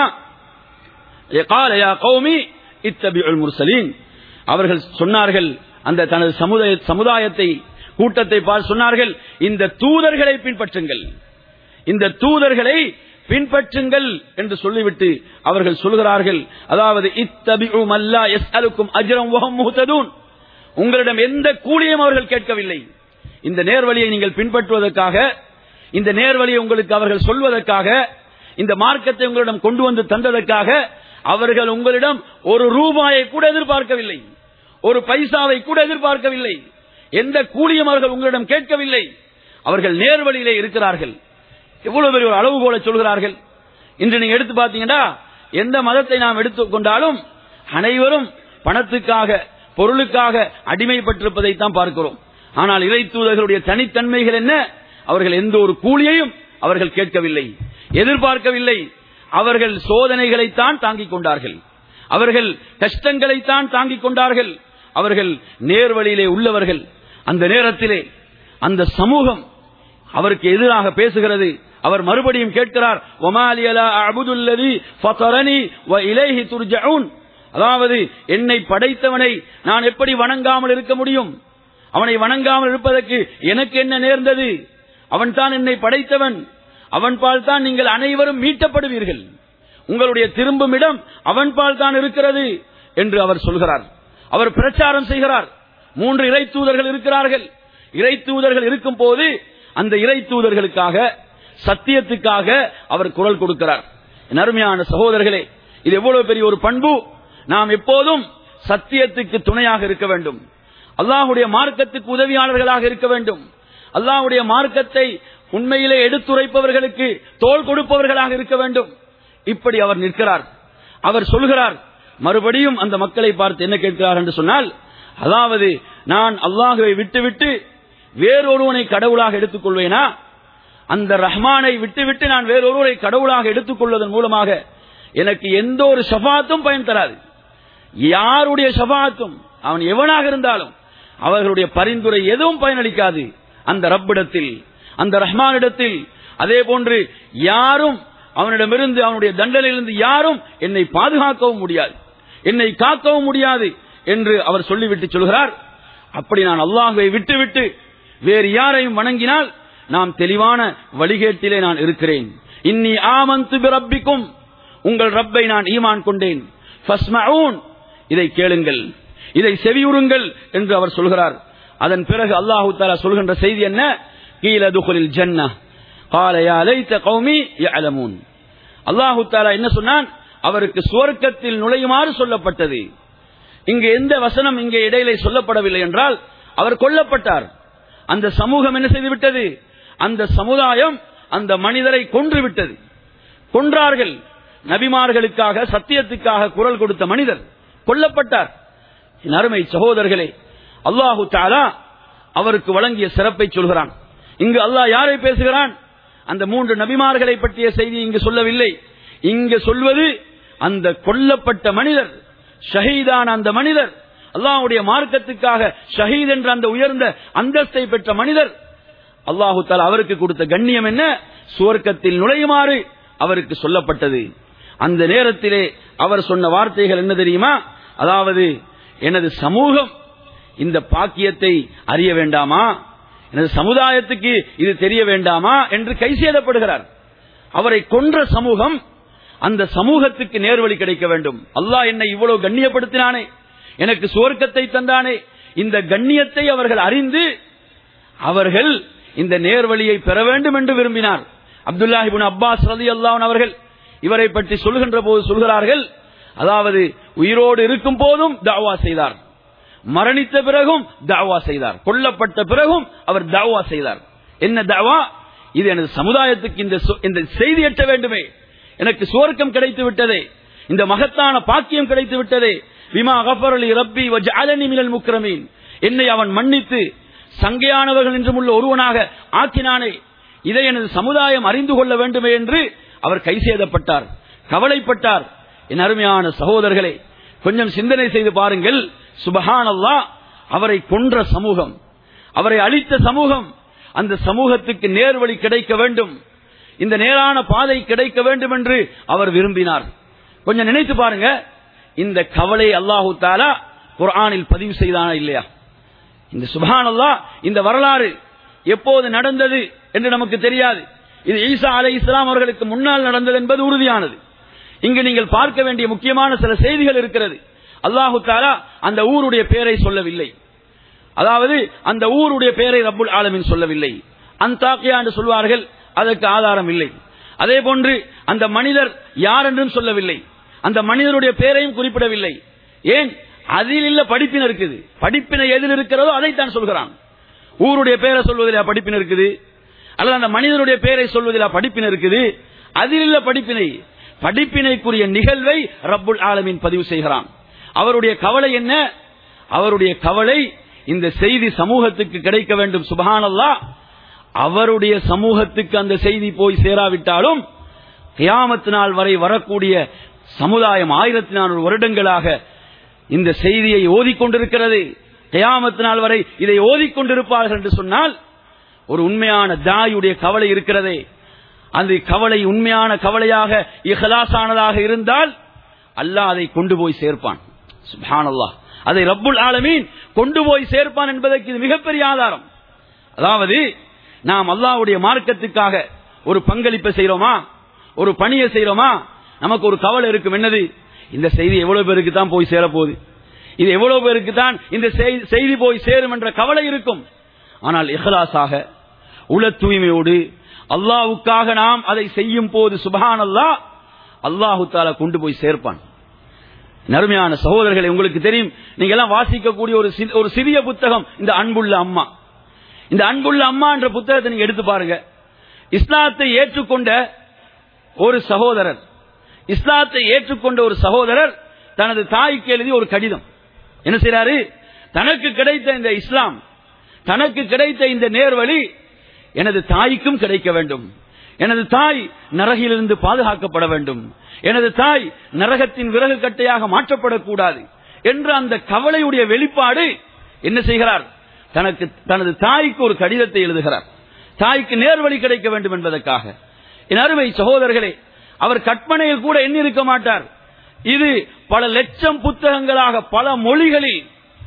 قال يا قوم اتبعوا المرسلين அவர்கள் சொன்னார்கள் அந்த தனது சமுதாய சமுதாயத்தை கூட்டத்தை பார்த்து சொன்னார்கள் இந்த தூதர்களை பின்பற்றுங்கள் இந்த தூதர்களை பின்பற்றுங்கள் என்று சொல்லிவிட்டு அவர்கள் சொல்கிறார்கள் அதாவது இத்தபிஉ மல்லா யஸ்அலுக்கும் அஜ்ரம் வஹும் முஹ்ததூன் உங்களிடம் எந்த கூலியும் அவர்கள் கேட்கவில்லை இந்த நேர்வழியை நீங்கள் பின்பற்றுவதற்காக இந்த நேர்வழியை உங்களுக்கு அவர்கள் சொல்வதற்காக இந்த மார்க்கத்தை உங்களிடம் கொண்டு வந்து தந்ததற்காக அவர்கள் உங்களிடம் ஒரு ரூபாயை கூட எதிர்பார்க்கவில்லை ஒரு பைசாவை கூட எதிர்பார்க்கவில்லை எந்த கூலியும் அவர்கள் உங்களிடம் கேட்கவில்லை அவர்கள் நேர்வழியிலே இருக்கிறார்கள் எவ்வளவு பெரிய ஒரு அளவுகோலை சொல்கிறார்கள் இன்று நீங்க எடுத்து பார்த்தீங்கன்னா எந்த மதத்தை நாம் எடுத்துக்கொண்டாலும் அனைவரும் பணத்துக்காக பொருளுக்காக அடிமைப்பட்டிருப்பதை தான் பார்க்கிறோம் ஆனால் இறை தூதர்களுடைய தனித்தன்மைகள் என்ன அவர்கள் எந்த ஒரு கூலியையும் அவர்கள் கேட்கவில்லை எதிர்பார்க்கவில்லை அவர்கள் சோதனைகளைத்தான் தாங்கிக் கொண்டார்கள் அவர்கள் கஷ்டங்களைத்தான் தாங்கிக் கொண்டார்கள் அவர்கள் நேர்வழியிலே உள்ளவர்கள் அந்த நேரத்திலே அந்த சமூகம் அவருக்கு எதிராக பேசுகிறது அவர் மறுபடியும் கேட்கிறார் ஒமாலியலா அபுதுல்லதி ஃபதரனி வ இலைஹி துர்ஜஊன் அதாவது என்னை படைத்தவனை நான் எப்படி வணங்காமல் இருக்க முடியும் அவனை வணங்காமல் இருப்பதற்கு எனக்கு என்ன நேர்ந்தது அவன் தான் என்னை படைத்தவன் அவன் பால் தான் நீங்கள் அனைவரும் மீட்டப்படுவீர்கள் உங்களுடைய திரும்பும் இடம் அவன் பால் தான் இருக்கிறது என்று அவர் சொல்கிறார் அவர் பிரச்சாரம் செய்கிறார் மூன்று இறை தூதர்கள் இருக்கிறார்கள் இறை தூதர்கள் இருக்கும் போது அந்த இறை தூதர்களுக்காக சத்தியத்துக்காக அவர் குரல் கொடுக்கிறார் என் அருமையான சகோதரர்களே இது எவ்வளவு பெரிய ஒரு பண்பு நாம் எப்போதும் சத்தியத்துக்கு துணையாக இருக்க வேண்டும் அல்லாஹுடைய மார்க்கத்துக்கு உதவியாளர்களாக இருக்க வேண்டும் அல்லாஹுடைய மார்க்கத்தை உண்மையிலே எடுத்துரைப்பவர்களுக்கு தோள் கொடுப்பவர்களாக இருக்க வேண்டும் இப்படி அவர் நிற்கிறார் அவர் சொல்கிறார் மறுபடியும் அந்த மக்களை பார்த்து என்ன கேட்கிறார் என்று சொன்னால் அதாவது நான் அல்லாஹுவை விட்டுவிட்டு வேறொருவனை கடவுளாக எடுத்துக் கொள்வேனா அந்த ரஹ்மானை விட்டுவிட்டு நான் வேறொருவரை கடவுளாக எடுத்துக் கொள்வதன் மூலமாக எனக்கு எந்த ஒரு ஷபாத்தும் பயன் தராது யாருடைய ஷபாத்தும் அவன் எவனாக இருந்தாலும் அவர்களுடைய பரிந்துரை எதுவும் பயனளிக்காது அந்த ரப்பிடத்தில் அந்த ரஹ்மானிடத்தில் அதே போன்று யாரும் அவனிடமிருந்து அவனுடைய தண்டனையிலிருந்து யாரும் என்னை பாதுகாக்கவும் முடியாது என்னை காக்கவும் முடியாது என்று அவர் சொல்லிவிட்டு சொல்கிறார் அப்படி நான் அல்லாஹுவை விட்டுவிட்டு வேறு யாரையும் வணங்கினால் நாம் தெளிவான வழிகேட்டிலே நான் இருக்கிறேன் இன்னி ஆமந்து பிரப்பிக்கும் உங்கள் ரப்பை நான் ஈமான் கொண்டேன் ஃபஸ்மஊன் இதை கேளுங்கள் இதை செவியுறுங்கள் என்று அவர் சொல்கிறார் அதன் பிறகு அல்லாஹு தாலா சொல்கின்ற செய்தி என்ன கீழ துகுலில் ஜன்னா قال يا ليت قومي يعلمون அல்லாஹு தாலா என்ன சொன்னான் அவருக்கு சுவர்க்கத்தில் நுழையுமாறு சொல்லப்பட்டது இங்கு எந்த வசனம் இங்கே இடையிலே சொல்லப்படவில்லை என்றால் அவர் கொல்லப்பட்டார் அந்த சமூகம் என்ன செய்து விட்டது அந்த சமுதாயம் அந்த மனிதரை கொன்று விட்டது கொன்றார்கள் நபிமார்களுக்காக சத்தியத்துக்காக குரல் கொடுத்த மனிதர் கொல்லப்பட்டார் என் அருமை சகோதரர்களே அல்லாஹு தாலா அவருக்கு வழங்கிய சிறப்பை சொல்கிறான் இங்கு அல்லாஹ் யாரை பேசுகிறான் அந்த மூன்று நபிமார்களை பற்றிய செய்தி இங்கு சொல்லவில்லை இங்கு சொல்வது அந்த கொல்லப்பட்ட மனிதர் ஷஹீதான அந்த மனிதர் அல்லாஹ்வுடைய மார்க்கத்துக்காக ஷஹீத் என்ற அந்த உயர்ந்த அந்தஸ்தை பெற்ற மனிதர் அல்லாஹு தாலா அவருக்கு கொடுத்த கண்ணியம் என்ன சுவர்க்கத்தில் நுழையுமாறு அவருக்கு சொல்லப்பட்டது அந்த நேரத்திலே அவர் சொன்ன வார்த்தைகள் என்ன தெரியுமா அதாவது எனது சமூகம் இந்த பாக்கியத்தை அறிய வேண்டாமா எனது சமுதாயத்துக்கு இது தெரிய வேண்டாமா என்று கை சேதப்படுகிறார் அவரை கொன்ற சமூகம் அந்த சமூகத்துக்கு நேர்வழி கிடைக்க வேண்டும் அல்லாஹ் என்னை இவ்வளவு கண்ணியப்படுத்தினானே எனக்கு சுவர்க்கத்தை தந்தானே இந்த கண்ணியத்தை அவர்கள் அறிந்து அவர்கள் இந்த நேர்வழியை பெற வேண்டும் என்று விரும்பினார் அப்துல்லாஹிபின் அப்பாஸ் ரதி அல்லாஹன் அவர்கள் இவரை பற்றி சொல்கின்ற போது சொல்கிறார்கள் அதாவது உயிரோடு இருக்கும் போதும் தாவா செய்தார் மரணித்த பிறகும் தாவா செய்தார் கொல்லப்பட்ட பிறகும் அவர் தாவா செய்தார் என்ன தாவா இது எனது சமுதாயத்துக்கு இந்த சொ- இந்த செய்தி எட்ட வேண்டுமே எனக்கு சுவர்க்கம் கிடைத்து விட்டதே இந்த மகத்தான பாக்கியம் கிடைத்து விட்டதே விமா கஃபரலி ரப்பி வஜஅலனி மினல் முக்ரமீன் என்னை அவன் மன்னித்து சங்கையானவர்கள் என்றும் உள்ள ஒருவனாக ஆக்கினானே இதை எனது சமுதாயம் அறிந்து கொள்ள வேண்டுமே என்று அவர் கை செய்தப்பட்டார் கவலைப்பட்டார் என் அருமையான சகோதரர்களே கொஞ்சம் சிந்தனை செய்து பாருங்கள் சுபஹானல்லா அவரை கொன்ற சமூகம் அவரை அழித்த சமூகம் அந்த சமூகத்துக்கு நேர்வழி கிடைக்க வேண்டும் இந்த நேரான பாதை கிடைக்க வேண்டும் என்று அவர் விரும்பினார் கொஞ்சம் நினைத்து பாருங்க இந்த கவலை அல்லாஹு தாலா குர்ஆனில் பதிவு செய்தானா இல்லையா இந்த சுபஹானல்லா இந்த வரலாறு எப்போது நடந்தது என்று நமக்கு தெரியாது இது ஈசா அலை இஸ்லாம் அவர்களுக்கு முன்னால் நடந்தது என்பது உறுதியானது இங்கு நீங்கள் பார்க்க வேண்டிய முக்கியமான சில செய்திகள் இருக்கிறது அல்லாஹு தாலா அந்த ஊருடைய பெயரை சொல்லவில்லை அதாவது அந்த ஊருடைய பெயரை ரப்புல் ஆலமின் சொல்லவில்லை அந்தாக்கியா என்று சொல்வார்கள் அதற்கு ஆதாரம் இல்லை அதே போன்று அந்த மனிதர் யார் என்றும் சொல்லவில்லை அந்த மனிதருடைய பெயரையும் குறிப்பிடவில்லை ஏன் அதில் இல்ல படிப்பினை இருக்குது படிப்பினை எதில் இருக்கிறதோ அதைத்தான் சொல்கிறான் ஊருடைய பெயரை சொல்வதில் படிப்பினை இருக்குது அல்லது அந்த மனிதனுடைய பெயரை சொல்வதில் படிப்பினை இருக்குது அதில் இல்ல படிப்பினை படிப்பினைக்குரிய நிகழ்வை ரப்புல் ஆலமின் பதிவு செய்கிறான் அவருடைய கவலை என்ன அவருடைய கவலை இந்த செய்தி சமூகத்துக்கு கிடைக்க வேண்டும் சுபஹானல்லா அவருடைய சமூகத்துக்கு அந்த செய்தி போய் சேராவிட்டாலும் கியாமத்து நாள் வரை வரக்கூடிய சமுதாயம் ஆயிரத்தி நானூறு வருடங்களாக இந்த செய்தியை ஓதிக்கொண்டிருக்கிறது கியாமத்து நாள் வரை இதை ஓதிக்கொண்டிருப்பார்கள் என்று சொன்னால் ஒரு உண்மையான தாயுடைய கவலை இருக்கிறதே அந்த கவலை உண்மையான கவலையாக இஹலாசானதாக இருந்தால் அல்லாஹ் அதை கொண்டு போய் சேர்ப்பான் சுபானல்லா அதை ரப்புல் ஆலமீன் கொண்டு போய் சேர்ப்பான் என்பதற்கு இது மிகப்பெரிய ஆதாரம் அதாவது நாம் அல்லாஹ்வுடைய மார்க்கத்துக்காக ஒரு பங்களிப்பை செய்யறோமா ஒரு பணியை செய்யறோமா நமக்கு ஒரு கவலை இருக்கும் என்னது இந்த செய்தி எவ்வளவு பேருக்கு தான் போய் சேரப்போகுது இது எவ்வளவு பேருக்கு தான் இந்த செய்- செய்தி போய் சேரும் என்ற கவலை இருக்கும் ஆனால் இஹ்லாஸாக உள தூய்மையோடு அல்லாஹ்வுக்காக நாம் அதை செய்யும் போது சுபஹான் அல்லாஹ் அல்லாஹு தாலா கொண்டு போய் சேர்ப்பான் நறுமையான சகோதரர்களை உங்களுக்கு தெரியும் நீங்க எல்லாம் வாசிக்கக்கூடிய ஒரு சி- ஒரு சிறிய புத்தகம் இந்த அன்புள்ள அம்மா இந்த அன்புள்ள அம்மா என்ற புத்தகத்தை நீங்க எடுத்து பாருங்க இஸ்லாத்தை ஏற்றுக்கொண்ட ஒரு சகோதரர் இஸ்லாத்தை ஏற்றுக்கொண்ட ஒரு சகோதரர் தனது தாய்க்கு எழுதி ஒரு கடிதம் என்ன செய்றாரு தனக்கு கிடைத்த இந்த இஸ்லாம் தனக்கு கிடைத்த இந்த நேர்வழி எனது தாய்க்கும் கிடைக்க வேண்டும் எனது தாய் நரகிலிருந்து பாதுகாக்கப்பட வேண்டும் எனது தாய் நரகத்தின் விறகு கட்டையாக மாற்றப்படக்கூடாது என்ற அந்த கவலையுடைய வெளிப்பாடு என்ன செய்கிறார் தனக்கு தனது தாய்க்கு ஒரு கடிதத்தை எழுதுகிறார் தாய்க்கு நேர்வழி கிடைக்க வேண்டும் என்பதற்காக என் அருமை சகோதரர்களே அவர் கற்பனையில் கூட எண்ணி இருக்க மாட்டார் இது பல லட்சம் புத்தகங்களாக பல மொழிகளில்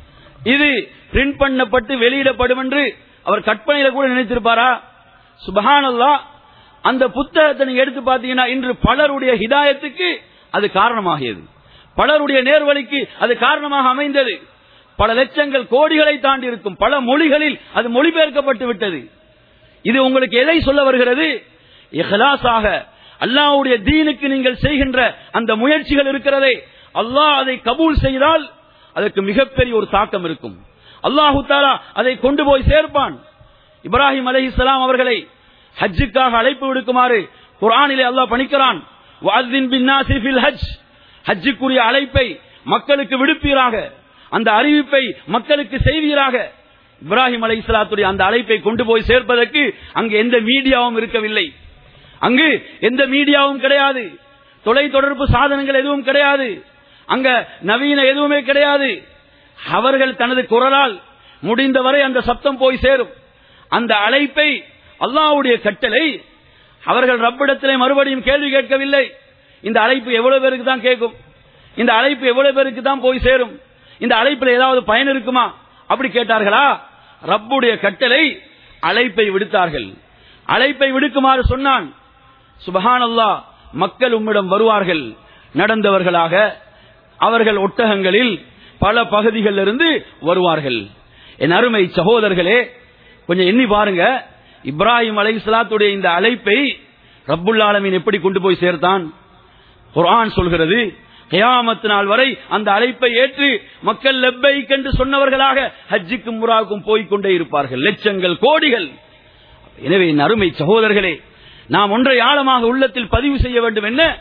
இது பிரிண்ட் பண்ணப்பட்டு வெளியிடப்படும் என்று அவர் கற்பனையில கூட நினைத்திருப்பாரா சுபஹானல்லா அந்த புத்தகத்தை நீங்க எடுத்து பார்த்தீங்கன்னா இன்று பலருடைய ஹிதாயத்துக்கு அது காரணமாகியது பலருடைய நேர்வழிக்கு அது காரணமாக அமைந்தது பல லட்சங்கள் கோடிகளை தாண்டி இருக்கும் பல மொழிகளில் அது மொழிபெயர்க்கப்பட்டு விட்டது இது உங்களுக்கு எதை சொல்ல வருகிறது இஹ்லாஸாக அல்லாஹ்வுடைய தீனுக்கு நீங்கள் செய்கின்ற அந்த முயற்சிகள் இருக்கிறதே அல்லாஹ் அதை கபூல் செய்தால் அதற்கு மிகப்பெரிய ஒரு தாக்கம் இருக்கும் அல்லாஹு தாலா அதை கொண்டு போய் சேர்ப்பான் இப்ராஹிம் அலைஹிஸ்ஸலாம் அவர்களை ஹஜ்ஜுக்காக அழைப்பு விடுக்குமாறு குர்ஆனிலே அல்லாஹ் பணிக்கிறான் வஅத்தின் பின்னாசி ஃபில் ஹஜ் ஹஜ்ஜுக்குரிய அழைப்பை மக்களுக்கு விடுப்பீராக அந்த அறிவிப்பை மக்களுக்கு செய்வீராக இப்ராஹிம் அலைஹிஸ்ஸலாத்துடைய அந்த அழைப்பை கொண்டு போய் சேர்ப்பதற்கு அங்கு எந்த மீடியாவும் இருக்கவில்லை அங்கு எந்த மீடியாவும் கிடையாது தொலை தொடர்பு சாதனங்கள் எதுவும் கிடையாது அங்க நவீன எதுவுமே கிடையாது அவர்கள் தனது குரலால் முடிந்தவரை அந்த சப்தம் போய் சேரும் அந்த அழைப்பை அல்லாஹ்வுடைய கட்டளை அவர்கள் ரப்பிடத்திலே மறுபடியும் கேள்வி கேட்கவில்லை இந்த அழைப்பு எவ்வளவு பேருக்கு தான் கேட்கும் இந்த அழைப்பு எவ்வளவு பேருக்கு தான் போய் சேரும் இந்த அழைப்பில் ஏதாவது பயன் இருக்குமா அப்படி கேட்டார்களா ரப்புடைய கட்டளை அழைப்பை விடுத்தார்கள் அழைப்பை விடுக்குமாறு சொன்னான் சுபஹானல்லாஹ் மக்கள் உம்மிடம் வருவார்கள் நடந்தவர்களாக அவர்கள் ஒட்டகங்களில் பல பகுதிகளிலிருந்து வருவார்கள் என் அருமை சகோதரர்களே கொஞ்சம் எண்ணி பாருங்க இப்ராஹிம் அலைஹிஸ்ஸலாத்துடைய இந்த அழைப்பை ரப்புல் ஆலமீன் எப்படி கொண்டு போய் சேர்த்தான் குர்ஆன் சொல்கிறது கியாமத் நாள் வரை அந்த அழைப்பை ஏற்று மக்கள் லெப்பைக் என்று சொன்னவர்களாக ஹஜ்ஜுக்கும் முராவுக்கும் போய்க் கொண்டே இருப்பார்கள் லட்சங்கள் கோடிகள் எனவே என் அருமை சகோதரர்களே நாம் ஒன்றை ஆழமாக உள்ளத்தில் பதிவு செய்ய வேண்டும் என்ன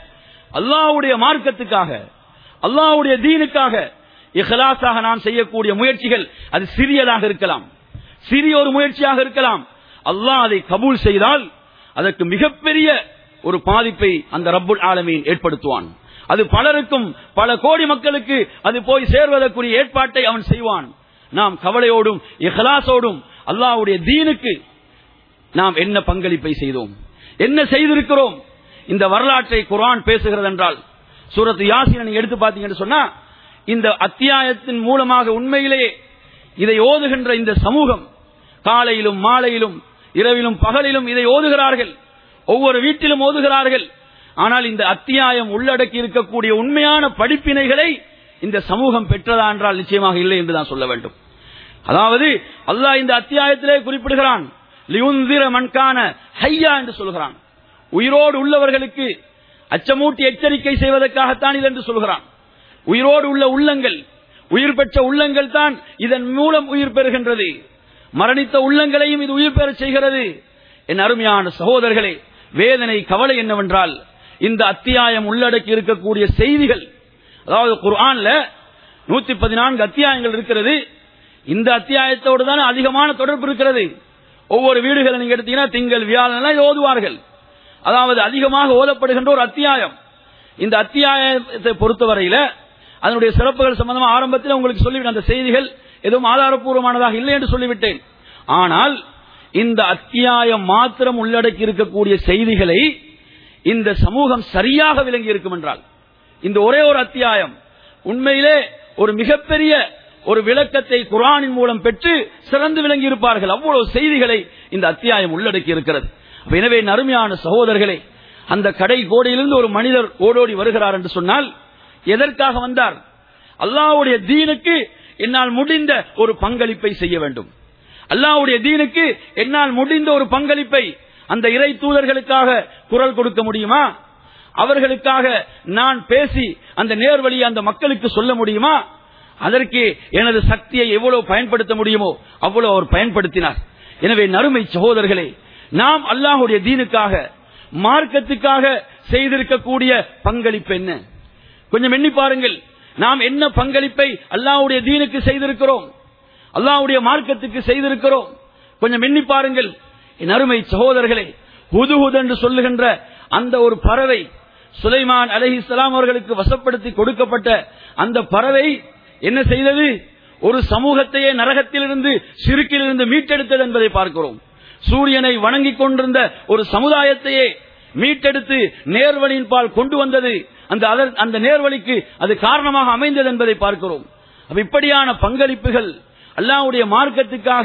அல்லாஹ்வுடைய மார்க்கத்துக்காக அல்லாஹ்வுடைய தீனுக்காக இஹ்லாஸாக நாம் செய்யக்கூடிய முயற்சிகள் அது சிறியதாக இருக்கலாம் சிறிய ஒரு முயற்சியாக இருக்கலாம் அல்லாஹ் அதை கபூல் செய்தால் அதற்கு மிகப்பெரிய ஒரு பாதிப்பை அந்த ரப்புல் ஆலமீன் ஏற்படுத்துவான் அது பலருக்கும் பல கோடி மக்களுக்கு அது போய் சேர்வதற்குரிய ஏற்பாட்டை அவன் செய்வான் நாம் கவலையோடும் இஹ்லாஸோடும் அல்லாஹ்வுடைய தீனுக்கு நாம் என்ன பங்களிப்பை செய்தோம் என்ன செய்திருக்கிறோம் இந்த வரலாற்றை குர்ஆன் பேசுகிறது என்றால் சூரத் யாசினை நீங்க எடுத்து பார்த்தீங்கன்னு சொன்னா இந்த அத்தியாயத்தின் மூலமாக உண்மையிலேயே இதை ஓதுகின்ற இந்த சமூகம் காலையிலும் மாலையிலும் இரவிலும் பகலிலும் இதை ஓதுகிறார்கள் ஒவ்வொரு வீட்டிலும் ஓதுகிறார்கள் ஆனால் இந்த அத்தியாயம் உள்ளடக்கி இருக்கக்கூடிய உண்மையான படிப்பினைகளை இந்த சமூகம் பெற்றதா என்றால் நிச்சயமாக இல்லை என்று தான் சொல்ல வேண்டும் அதாவது அல்லாஹ் இந்த அத்தியாயத்திலே குறிப்பிடுகிறான் லியுந்திர மண்கான ஹையா என்று சொல்கிறான் உயிரோடு உள்ளவர்களுக்கு அச்சமூட்டி எச்சரிக்கை செய்வதற்காகத்தான் இது என்று சொல்கிறான் உயிரோடு உள்ள உள்ளங்கள் உயிர் பெற்ற உள்ளங்கள் தான் இதன் மூலம் உயிர் பெறுகின்றது மரணித்த உள்ளங்களையும் இது உயிர் பெறச் செய்கிறது என் அருமையான சகோதரர்களே வேதனை கவலை என்னவென்றால் இந்த அத்தியாயம் உள்ளடக்கி இருக்கக்கூடிய செய்திகள் அதாவது குர்ஆன்ல நூத்தி பதினான்கு அத்தியாயங்கள் இருக்கிறது இந்த அத்தியாயத்தோடு தான் அதிகமான தொடர்பு இருக்கிறது ஒவ்வொரு வீடுகளை நீங்க எடுத்தீங்கன்னா திங்கள் வியாழன் எல்லாம் ஓதுவார்கள் அதாவது அதிகமாக ஓதப்படுகின்ற ஒரு அத்தியாயம் இந்த அத்தியாயத்தை பொறுத்தவரையில அதனுடைய சிறப்புகள் சம்பந்தமா ஆரம்பத்தில் உங்களுக்கு சொல்லிவிட்டேன் அந்த செய்திகள் எதுவும் ஆதாரப்பூர்வமானதாக இல்லை என்று சொல்லிவிட்டேன் ஆனால் இந்த அத்தியாயம் மாத்திரம் உள்ளடக்கி இருக்கக்கூடிய செய்திகளை இந்த சமூகம் சரியாக விளங்கி இருக்கும் என்றால் இந்த ஒரே ஒரு அத்தியாயம் உண்மையிலே ஒரு மிகப்பெரிய ஒரு விளக்கத்தை குரானின் மூலம் பெற்று சிறந்து விளங்கி இருப்பார்கள் அவ்வளவு செய்திகளை இந்த அத்தியாயம் உள்ளடக்கி இருக்கிறது அப்ப எனவே நறுமையான சகோதரர்களே அந்த கடை கோடையிலிருந்து ஒரு மனிதர் ஓடோடி வருகிறார் என்று சொன்னால் எதற்காக வந்தார் அல்லாஹ்வுடைய தீனுக்கு என்னால் முடிந்த ஒரு பங்களிப்பை செய்ய வேண்டும் அல்லாஹ்வுடைய தீனுக்கு என்னால் முடிந்த ஒரு பங்களிப்பை அந்த இறை தூதர்களுக்காக குரல் கொடுக்க முடியுமா அவர்களுக்காக நான் பேசி அந்த நேர்வழியை அந்த மக்களுக்கு சொல்ல முடியுமா அதற்கு எனது சக்தியை எவ்வளவு பயன்படுத்த முடியுமோ அவ்வளவு அவர் பயன்படுத்தினார் எனவே நறுமை சகோதரர்களே நாம் அல்லாஹுடைய தீனுக்காக மார்க்கத்துக்காக செய்திருக்கக்கூடிய பங்களிப்பு என்ன கொஞ்சம் எண்ணி பாருங்கள் நாம் என்ன பங்களிப்பை அல்லாஹ்வுடைய தீனுக்கு செய்திருக்கிறோம் அல்லாஹ்வுடைய மார்க்கத்துக்கு செய்திருக்கிறோம் கொஞ்சம் எண்ணி பாருங்கள் என் அருமை சகோதரர்களே ஹுதுஹுத் என்று சொல்லுகின்ற அந்த ஒரு பறவை சுலைமான் அலைஹிஸ்ஸலாம் அவர்களுக்கு வசப்படுத்தி கொடுக்கப்பட்ட அந்த பறவை என்ன செய்தது ஒரு சமூகத்தையே நரகத்திலிருந்து சிறுக்கிலிருந்து மீட்டெடுத்தது என்பதை பார்க்கிறோம் சூரியனை வணங்கிக் கொண்டிருந்த ஒரு சமுதாயத்தையே மீட்டெடுத்து நேர்வழியின் பால் கொண்டு வந்தது அந்த அதர்- அந்த நேர்வழிக்கு அது காரணமாக அமைந்தது என்பதை பார்க்கிறோம் அப்ப இப்படியான பங்களிப்புகள் அல்லாஹ்வுடைய மார்க்கத்துக்காக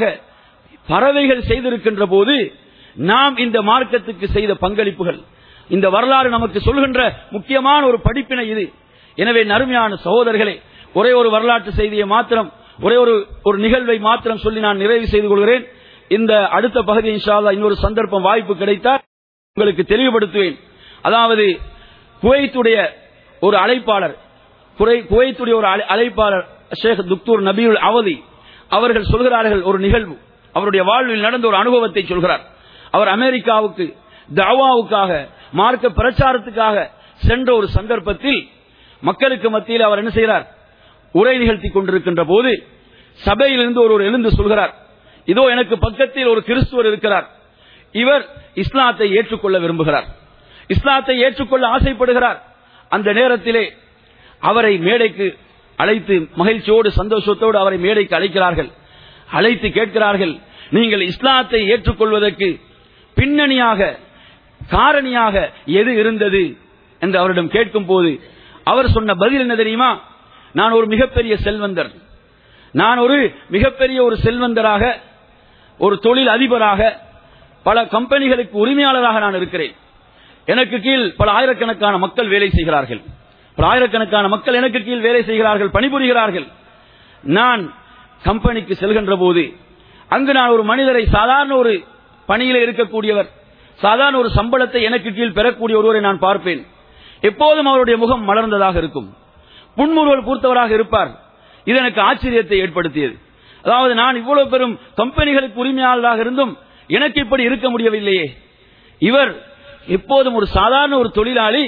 பறவைகள் செய்திருக்கின்ற போது நாம் இந்த மார்க்கத்துக்கு செய்த பங்களிப்புகள் இந்த வரலாறு நமக்கு சொல்கின்ற முக்கியமான ஒரு படிப்பினை இது எனவே நறுமையான சகோதரர்களே ஒரே ஒரு வரலாற்று செய்தியை மாத்திரம் ஒரே ஒரு ஒரு நிகழ்வை மாத்திரம் சொல்லி நான் நிறைவு செய்து கொள்கிறேன் இந்த அடுத்த பகுதி இன்ஷா அல்லாஹ் இன்னொரு சந்தர்ப்பம் வாய்ப்பு கிடைத்தால் உங்களுக்கு தெளிவுபடுத்துவேன் அதாவது குவைத்துடைய ஒரு அழைப்பாளர் குறை- குவைத்துடைய ஒரு அழை- அழைப்பாளர் ஷேக் துக்தூர் நபியுல் அவதி அவர்கள் சொல்கிறார்கள் ஒரு நிகழ்வு அவருடைய வாழ்வில் நடந்த ஒரு அனுபவத்தை சொல்கிறார் அவர் அமெரிக்காவுக்கு தவாவுக்காக மார்க்க பிரச்சாரத்துக்காக சென்ற ஒரு சந்தர்ப்பத்தில் மக்களுக்கு மத்தியில் அவர் என்ன செய்கிறார் உரை நிகழ்த்தி கொண்டிருக்கின்ற போது சபையிலிருந்து ஒருவர் எழுந்து சொல்கிறார் இதோ எனக்கு பக்கத்தில் ஒரு கிறிஸ்துவர் இருக்கிறார் இவர் இஸ்லாத்தை ஏற்றுக்கொள்ள விரும்புகிறார் இஸ்லாத்தை ஏற்றுக்கொள்ள ஆசைப்படுகிறார் அந்த நேரத்திலே அவரை மேடைக்கு அழைத்து மகிழ்ச்சியோடு சந்தோஷத்தோடு அவரை மேடைக்கு அழைக்கிறார்கள் அழைத்து கேட்கிறார்கள் நீங்கள் இஸ்லாத்தை ஏற்றுக்கொள்வதற்கு பின்னணியாக காரணியாக எது இருந்தது என்று அவரிடம் கேட்கும் போது அவர் சொன்ன பதில் என்ன தெரியுமா நான் ஒரு மிகப்பெரிய செல்வந்தர் நான் ஒரு மிகப்பெரிய ஒரு செல்வந்தராக ஒரு தொழில் அதிபராக பல கம்பெனிகளுக்கு உரிமையாளராக நான் இருக்கிறேன் எனக்கு கீழ் பல ஆயிரக்கணக்கான மக்கள் வேலை செய்கிறார்கள் பல ஆயிரக்கணக்கான மக்கள் எனக்கு கீழ் வேலை செய்கிறார்கள் பணிபுரிகிறார்கள் நான் கம்பெனிக்கு செல்கின்ற போது அங்கு நான் ஒரு மனிதரை சாதாரண ஒரு பணியில் இருக்கக்கூடியவர் சாதாரண ஒரு சம்பளத்தை எனக்கு கீழ் பெறக்கூடிய ஒருவரை நான் பார்ப்பேன் எப்போதும் அவருடைய முகம் மலர்ந்ததாக இருக்கும் புன்முறுவல் பூர்த்தவராக இருப்பார் இது எனக்கு ஆச்சரியத்தை ஏற்படுத்தியது அதாவது நான் இவ்வளவு பெரும் கம்பெனிகளுக்கு உரிமையாளராக இருந்தும் எனக்கு இப்படி இருக்க முடியவில்லையே இவர் எப்போதும் ஒரு சாதாரண ஒரு தொழிலாளி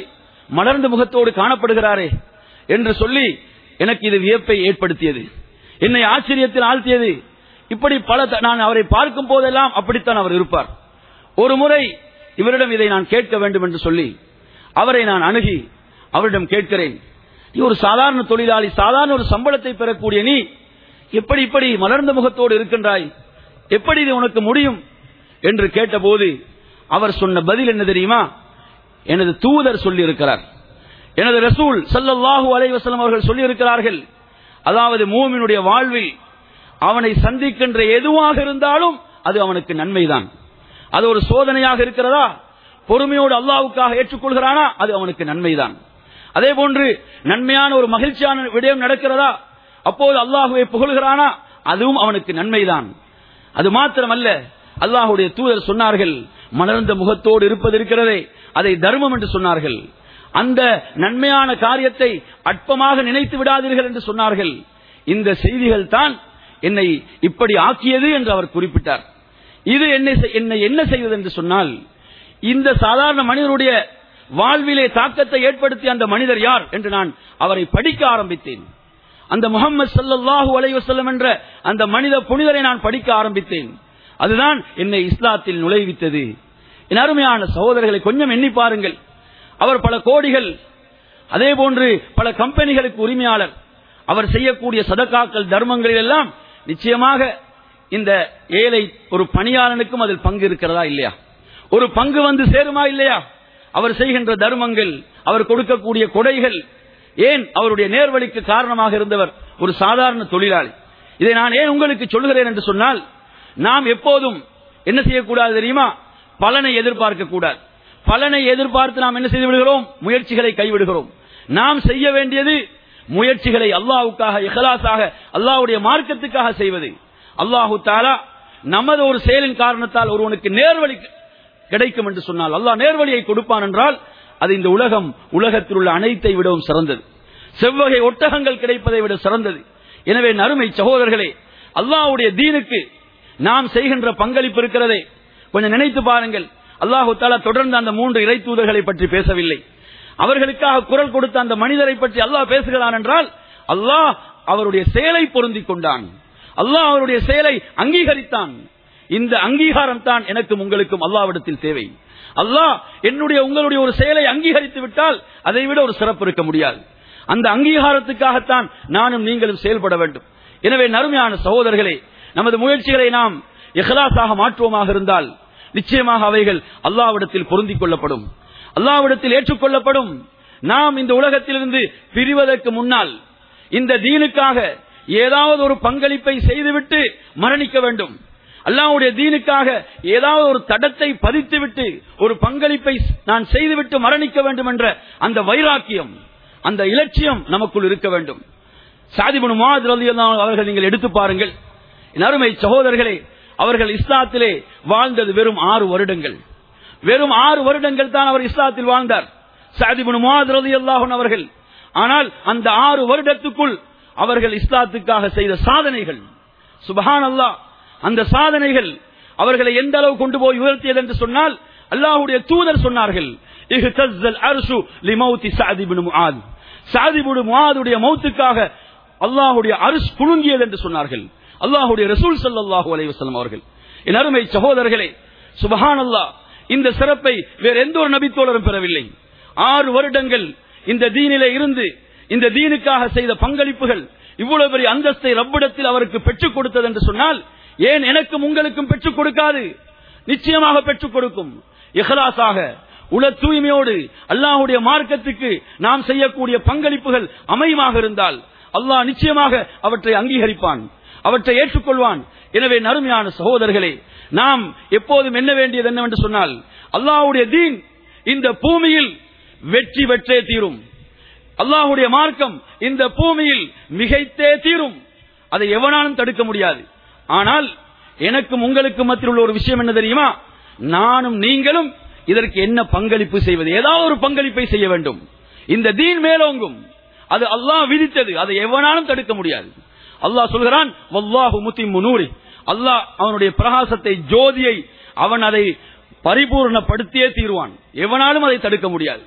மலர்ந்த முகத்தோடு காணப்படுகிறாரே என்று சொல்லி எனக்கு இது வியப்பை ஏற்படுத்தியது என்னை ஆச்சரியத்தில் ஆழ்த்தியது இப்படி பல த- நான் அவரை பார்க்கும் போதெல்லாம் அப்படித்தான் அவர் இருப்பார் ஒரு முறை இவரிடம் இதை நான் கேட்க வேண்டும் என்று சொல்லி அவரை நான் அணுகி அவரிடம் கேட்கிறேன் நீ ஒரு சாதாரண தொழிலாளி சாதாரண ஒரு சம்பளத்தை பெறக்கூடிய நீ எப்படி இப்படி மலர்ந்த முகத்தோடு இருக்கின்றாய் எப்படி இது உனக்கு முடியும் என்று கேட்டபோது அவர் சொன்ன பதில் என்ன தெரியுமா எனது தூதர் சொல்லி இருக்கிறார் எனது ரசூல் ஸல்லல்லாஹு அலைஹி வஸல்லம் அவர்கள் சொல்லி இருக்கிறார்கள் அதாவது மூமினுடைய வாழ்வில் அவனை சந்திக்கின்ற எதுவாக இருந்தாலும் அது அவனுக்கு நன்மைதான் அது ஒரு சோதனையாக இருக்கிறதா பொறுமையோடு அல்லாஹ்வுக்காக ஏற்றுக்கொள்கிறானா அது அவனுக்கு நன்மைதான் அதே போன்று நன்மையான ஒரு மகிழ்ச்சியான விடயம் நடக்கிறதா அப்போது அல்லாஹுவை புகழ்கிறானா அதுவும் அவனுக்கு நன்மைதான் அது மாத்திரமல்ல அல்லாஹுடைய தூதர் சொன்னார்கள் மலர்ந்த முகத்தோடு இருப்பது இருக்கிறதே அதை தர்மம் என்று சொன்னார்கள் அந்த நன்மையான காரியத்தை அற்பமாக நினைத்து விடாதீர்கள் என்று சொன்னார்கள் இந்த செய்திகள் தான் என்னை இப்படி ஆக்கியது என்று அவர் குறிப்பிட்டார் இது என்னை செ- என்னை என்ன செய்தது என்று சொன்னால் இந்த சாதாரண மனிதருடைய வாழ்விலே தாக்கத்தை ஏற்படுத்திய அந்த மனிதர் யார் என்று நான் அவரை படிக்க ஆரம்பித்தேன் அந்த முகமது ஸல்லல்லாஹு அலைஹி வஸல்லம் என்ற அந்த மனித புனிதரை நான் படிக்க ஆரம்பித்தேன் அதுதான் என்னை இஸ்லாத்தில் நுழைவித்தது என் அருமையான சகோதரர்களை கொஞ்சம் எண்ணி பாருங்கள் அவர் பல கோடிகள் அதே போன்று பல கம்பெனிகளுக்கு உரிமையாளர் அவர் செய்யக்கூடிய சதக்காக்கள் தர்மங்களில் எல்லாம் நிச்சயமாக இந்த ஏழை ஒரு பணியாளனுக்கும் அதில் பங்கு இருக்கிறதா இல்லையா ஒரு பங்கு வந்து சேருமா இல்லையா அவர் செய்கின்ற தர்மங்கள் அவர் கொடுக்கக்கூடிய கொடைகள் ஏன் அவருடைய நேர்வழிக்கு காரணமாக இருந்தவர் ஒரு சாதாரண தொழிலாளி இதை நான் ஏன் உங்களுக்கு சொல்கிறேன் என்று சொன்னால் நாம் எப்போதும் என்ன செய்யக்கூடாது தெரியுமா பலனை எதிர்பார்க்க கூடாது பலனை எதிர்பார்த்து நாம் என்ன செய்து விடுகிறோம் முயற்சிகளை கைவிடுகிறோம் நாம் செய்ய வேண்டியது முயற்சிகளை அல்லாஹ்வுக்காக இஹ்லாஸாக அல்லாஹ்வுடைய மார்க்கத்துக்காக செய்வது அல்லாஹு தாலா நமது ஒரு செயலின் காரணத்தால் ஒருவனுக்கு நேர்வழி கிடைக்கும் என்று சொன்னால் அல்லாஹ் நேர்வழியை கொடுப்பான் என்றால் அது இந்த உலகம் உலகத்தில் உள்ள அனைத்தை விடவும் சிறந்தது செவ்வகை ஒட்டகங்கள் கிடைப்பதை விட சிறந்தது எனவே நறுமை சகோதரர்களே அல்லாஹ்வுடைய தீனுக்கு நாம் செய்கின்ற பங்களிப்பு இருக்கிறதே கொஞ்சம் நினைத்து பாருங்கள் அல்லாஹு தாலா தொடர்ந்து அந்த மூன்று இறை தூதர்களை பற்றி பேசவில்லை அவர்களுக்காக குரல் கொடுத்த அந்த மனிதரை பற்றி அல்லாஹ் பேசுகிறான் என்றால் அல்லாஹ் அவருடைய செயலை பொருந்திக் கொண்டான் அல்லாஹ் அவருடைய செயலை அங்கீகரித்தான் இந்த அங்கீகாரம் தான் எனக்கும் உங்களுக்கும் அல்லாவிடத்தில் தேவை அல்லாஹ் என்னுடைய உங்களுடைய ஒரு செயலை அங்கீகரித்து விட்டால் அதை விட ஒரு சிறப்பு இருக்க முடியாது அந்த அங்கீகாரத்துக்காகத்தான் நானும் நீங்களும் செயல்பட வேண்டும் எனவே நறுமையான சகோதரர்களே நமது முயற்சிகளை நாம் இஹ்லாஸாக மாற்றுவோமாக இருந்தால் நிச்சயமாக அவைகள் அல்லாவிடத்தில் பொருந்திக் கொள்ளப்படும் அல்லாவிடத்தில் ஏற்றுக்கொள்ளப்படும் நாம் இந்த உலகத்திலிருந்து பிரிவதற்கு முன்னால் இந்த தீனுக்காக ஏதாவது ஒரு பங்களிப்பை செய்துவிட்டு மரணிக்க வேண்டும் அல்லாஹ்வுடைய தீனுக்காக ஏதாவது ஒரு தடத்தை பதித்துவிட்டு ஒரு பங்களிப்பை நான் செய்துவிட்டு மரணிக்க வேண்டும் என்ற அந்த வைராக்கியம் அந்த இலட்சியம் நமக்குள் இருக்க வேண்டும் சாதிபுன் முஆத் ரலியல்லாஹு அன்ஹு அவர்கள் நீங்கள் எடுத்து பாருங்கள் என் அருமை சகோதரர்களே அவர்கள் இஸ்லாத்திலே வாழ்ந்தது வெறும் ஆறு வருடங்கள் வெறும் ஆறு வருடங்கள் தான் அவர் இஸ்லாத்தில் வாழ்ந்தார் சாதிபுன் முஆத் ரலியல்லாஹு அன்ஹு அவர்கள் ஆனால் அந்த ஆறு வருடத்துக்குள் அவர்கள் இஸ்லாத்துக்காக செய்த சாதனைகள் சுபஹான் அல்லாஹ் அந்த சாதனைகள் அவர்களை எந்த அளவு கொண்டு போய் உயர்த்தியது என்று சொன்னால் அல்லாஹ்வுடைய தூதர் சொன்னார்கள் இஹ்தஸ்ஸல் அர்ஷு லிமௌத்தி சஅத் இப்னு முஆத் சஅத் இப்னு முஆதுடைய மௌத்துக்காக அல்லாஹ்வுடைய அரிஸ் குலுங்கியது என்று சொன்னார்கள் அல்லாஹ்வுடைய ரசூல் ஸல்லல்லாஹு அலைஹி வஸல்லம் அவர்கள் என் அருமை சகோதரர்களே சுபஹானல்லாஹ் இந்த சிறப்பை வேற எந்த ஒரு நபித்தோழரும் பெறவில்லை ஆறு வருடங்கள் இந்த தீனிலே இருந்து இந்த தீனுக்காக செய்த பங்களிப்புகள் இவ்வளவு பெரிய அந்தஸ்தை ரப்பிடத்தில் அவருக்கு பெற்றுக் கொடுத்தது என்று சொன்னால் ஏன் எனக்கும் உங்களுக்கும் பெற்றுக் கொடுக்காது நிச்சயமாக பெற்றுக் கொடுக்கும் இஹ்லாஸாக உல தூய்மையோடு அல்லாஹ்வுடைய மார்க்கத்துக்கு நாம் செய்யக்கூடிய பங்களிப்புகள் அமையமாக இருந்தால் அல்லாஹ் நிச்சயமாக அவற்றை அங்கீகரிப்பான் அவற்றை ஏற்றுக்கொள்வான் எனவே நறுமையான சகோதரர்களே நாம் எப்போதும் என்ன வேண்டியது என்னவென்று சொன்னால் அல்லாஹ்வுடைய தீன் இந்த பூமியில் வெற்றி பெற்றே தீரும் அல்லாஹ்வுடைய மார்க்கம் இந்த பூமியில் மிகைத்தே தீரும் அதை எவனாலும் தடுக்க முடியாது ஆனால் எனக்கும் உங்களுக்கும் மத்தியில் உள்ள ஒரு விஷயம் என்ன தெரியுமா நானும் நீங்களும் இதற்கு என்ன பங்களிப்பு செய்வது ஏதாவது ஒரு பங்களிப்பை செய்ய வேண்டும் இந்த தீன் மேலோங்கும் அது அல்லாஹ் விதித்தது அதை எவனாலும் தடுக்க முடியாது அல்லாஹ் சொல்கிறான் வல்லாஹு முத்திம்மு நூரி அல்லாஹ் அவனுடைய பிரகாசத்தை ஜோதியை அவன் அதை பரிபூர்ணப்படுத்தியே தீர்வான் எவனாலும் அதை தடுக்க முடியாது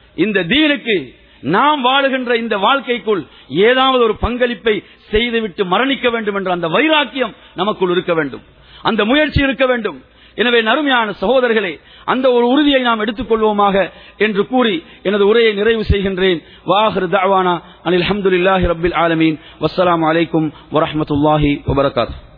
இந்த தீனுக்கு நாம் வாழுகின்ற இந்த வாழ்க்கைக்குள் ஏதாவது ஒரு பங்களிப்பை செய்துவிட்டு மரணிக்க வேண்டும் என்ற அந்த வைராக்கியம் நமக்குள் இருக்க வேண்டும் அந்த முயற்சி இருக்க வேண்டும் எனவே நறுமையான சகோதரர்களே அந்த ஒரு உறுதியை நாம் எடுத்துக்கொள்வோமாக என்று கூறி எனது உரையை நிறைவு செய்கின்றேன் வாஹர் தாவானா அனில் அஹமதுல்லாஹி ரபில் ஆலமீன் வஸ்ஸலாமு அலைக்கும் வரஹ்மத்துல்லாஹி வபரகாத்துஹு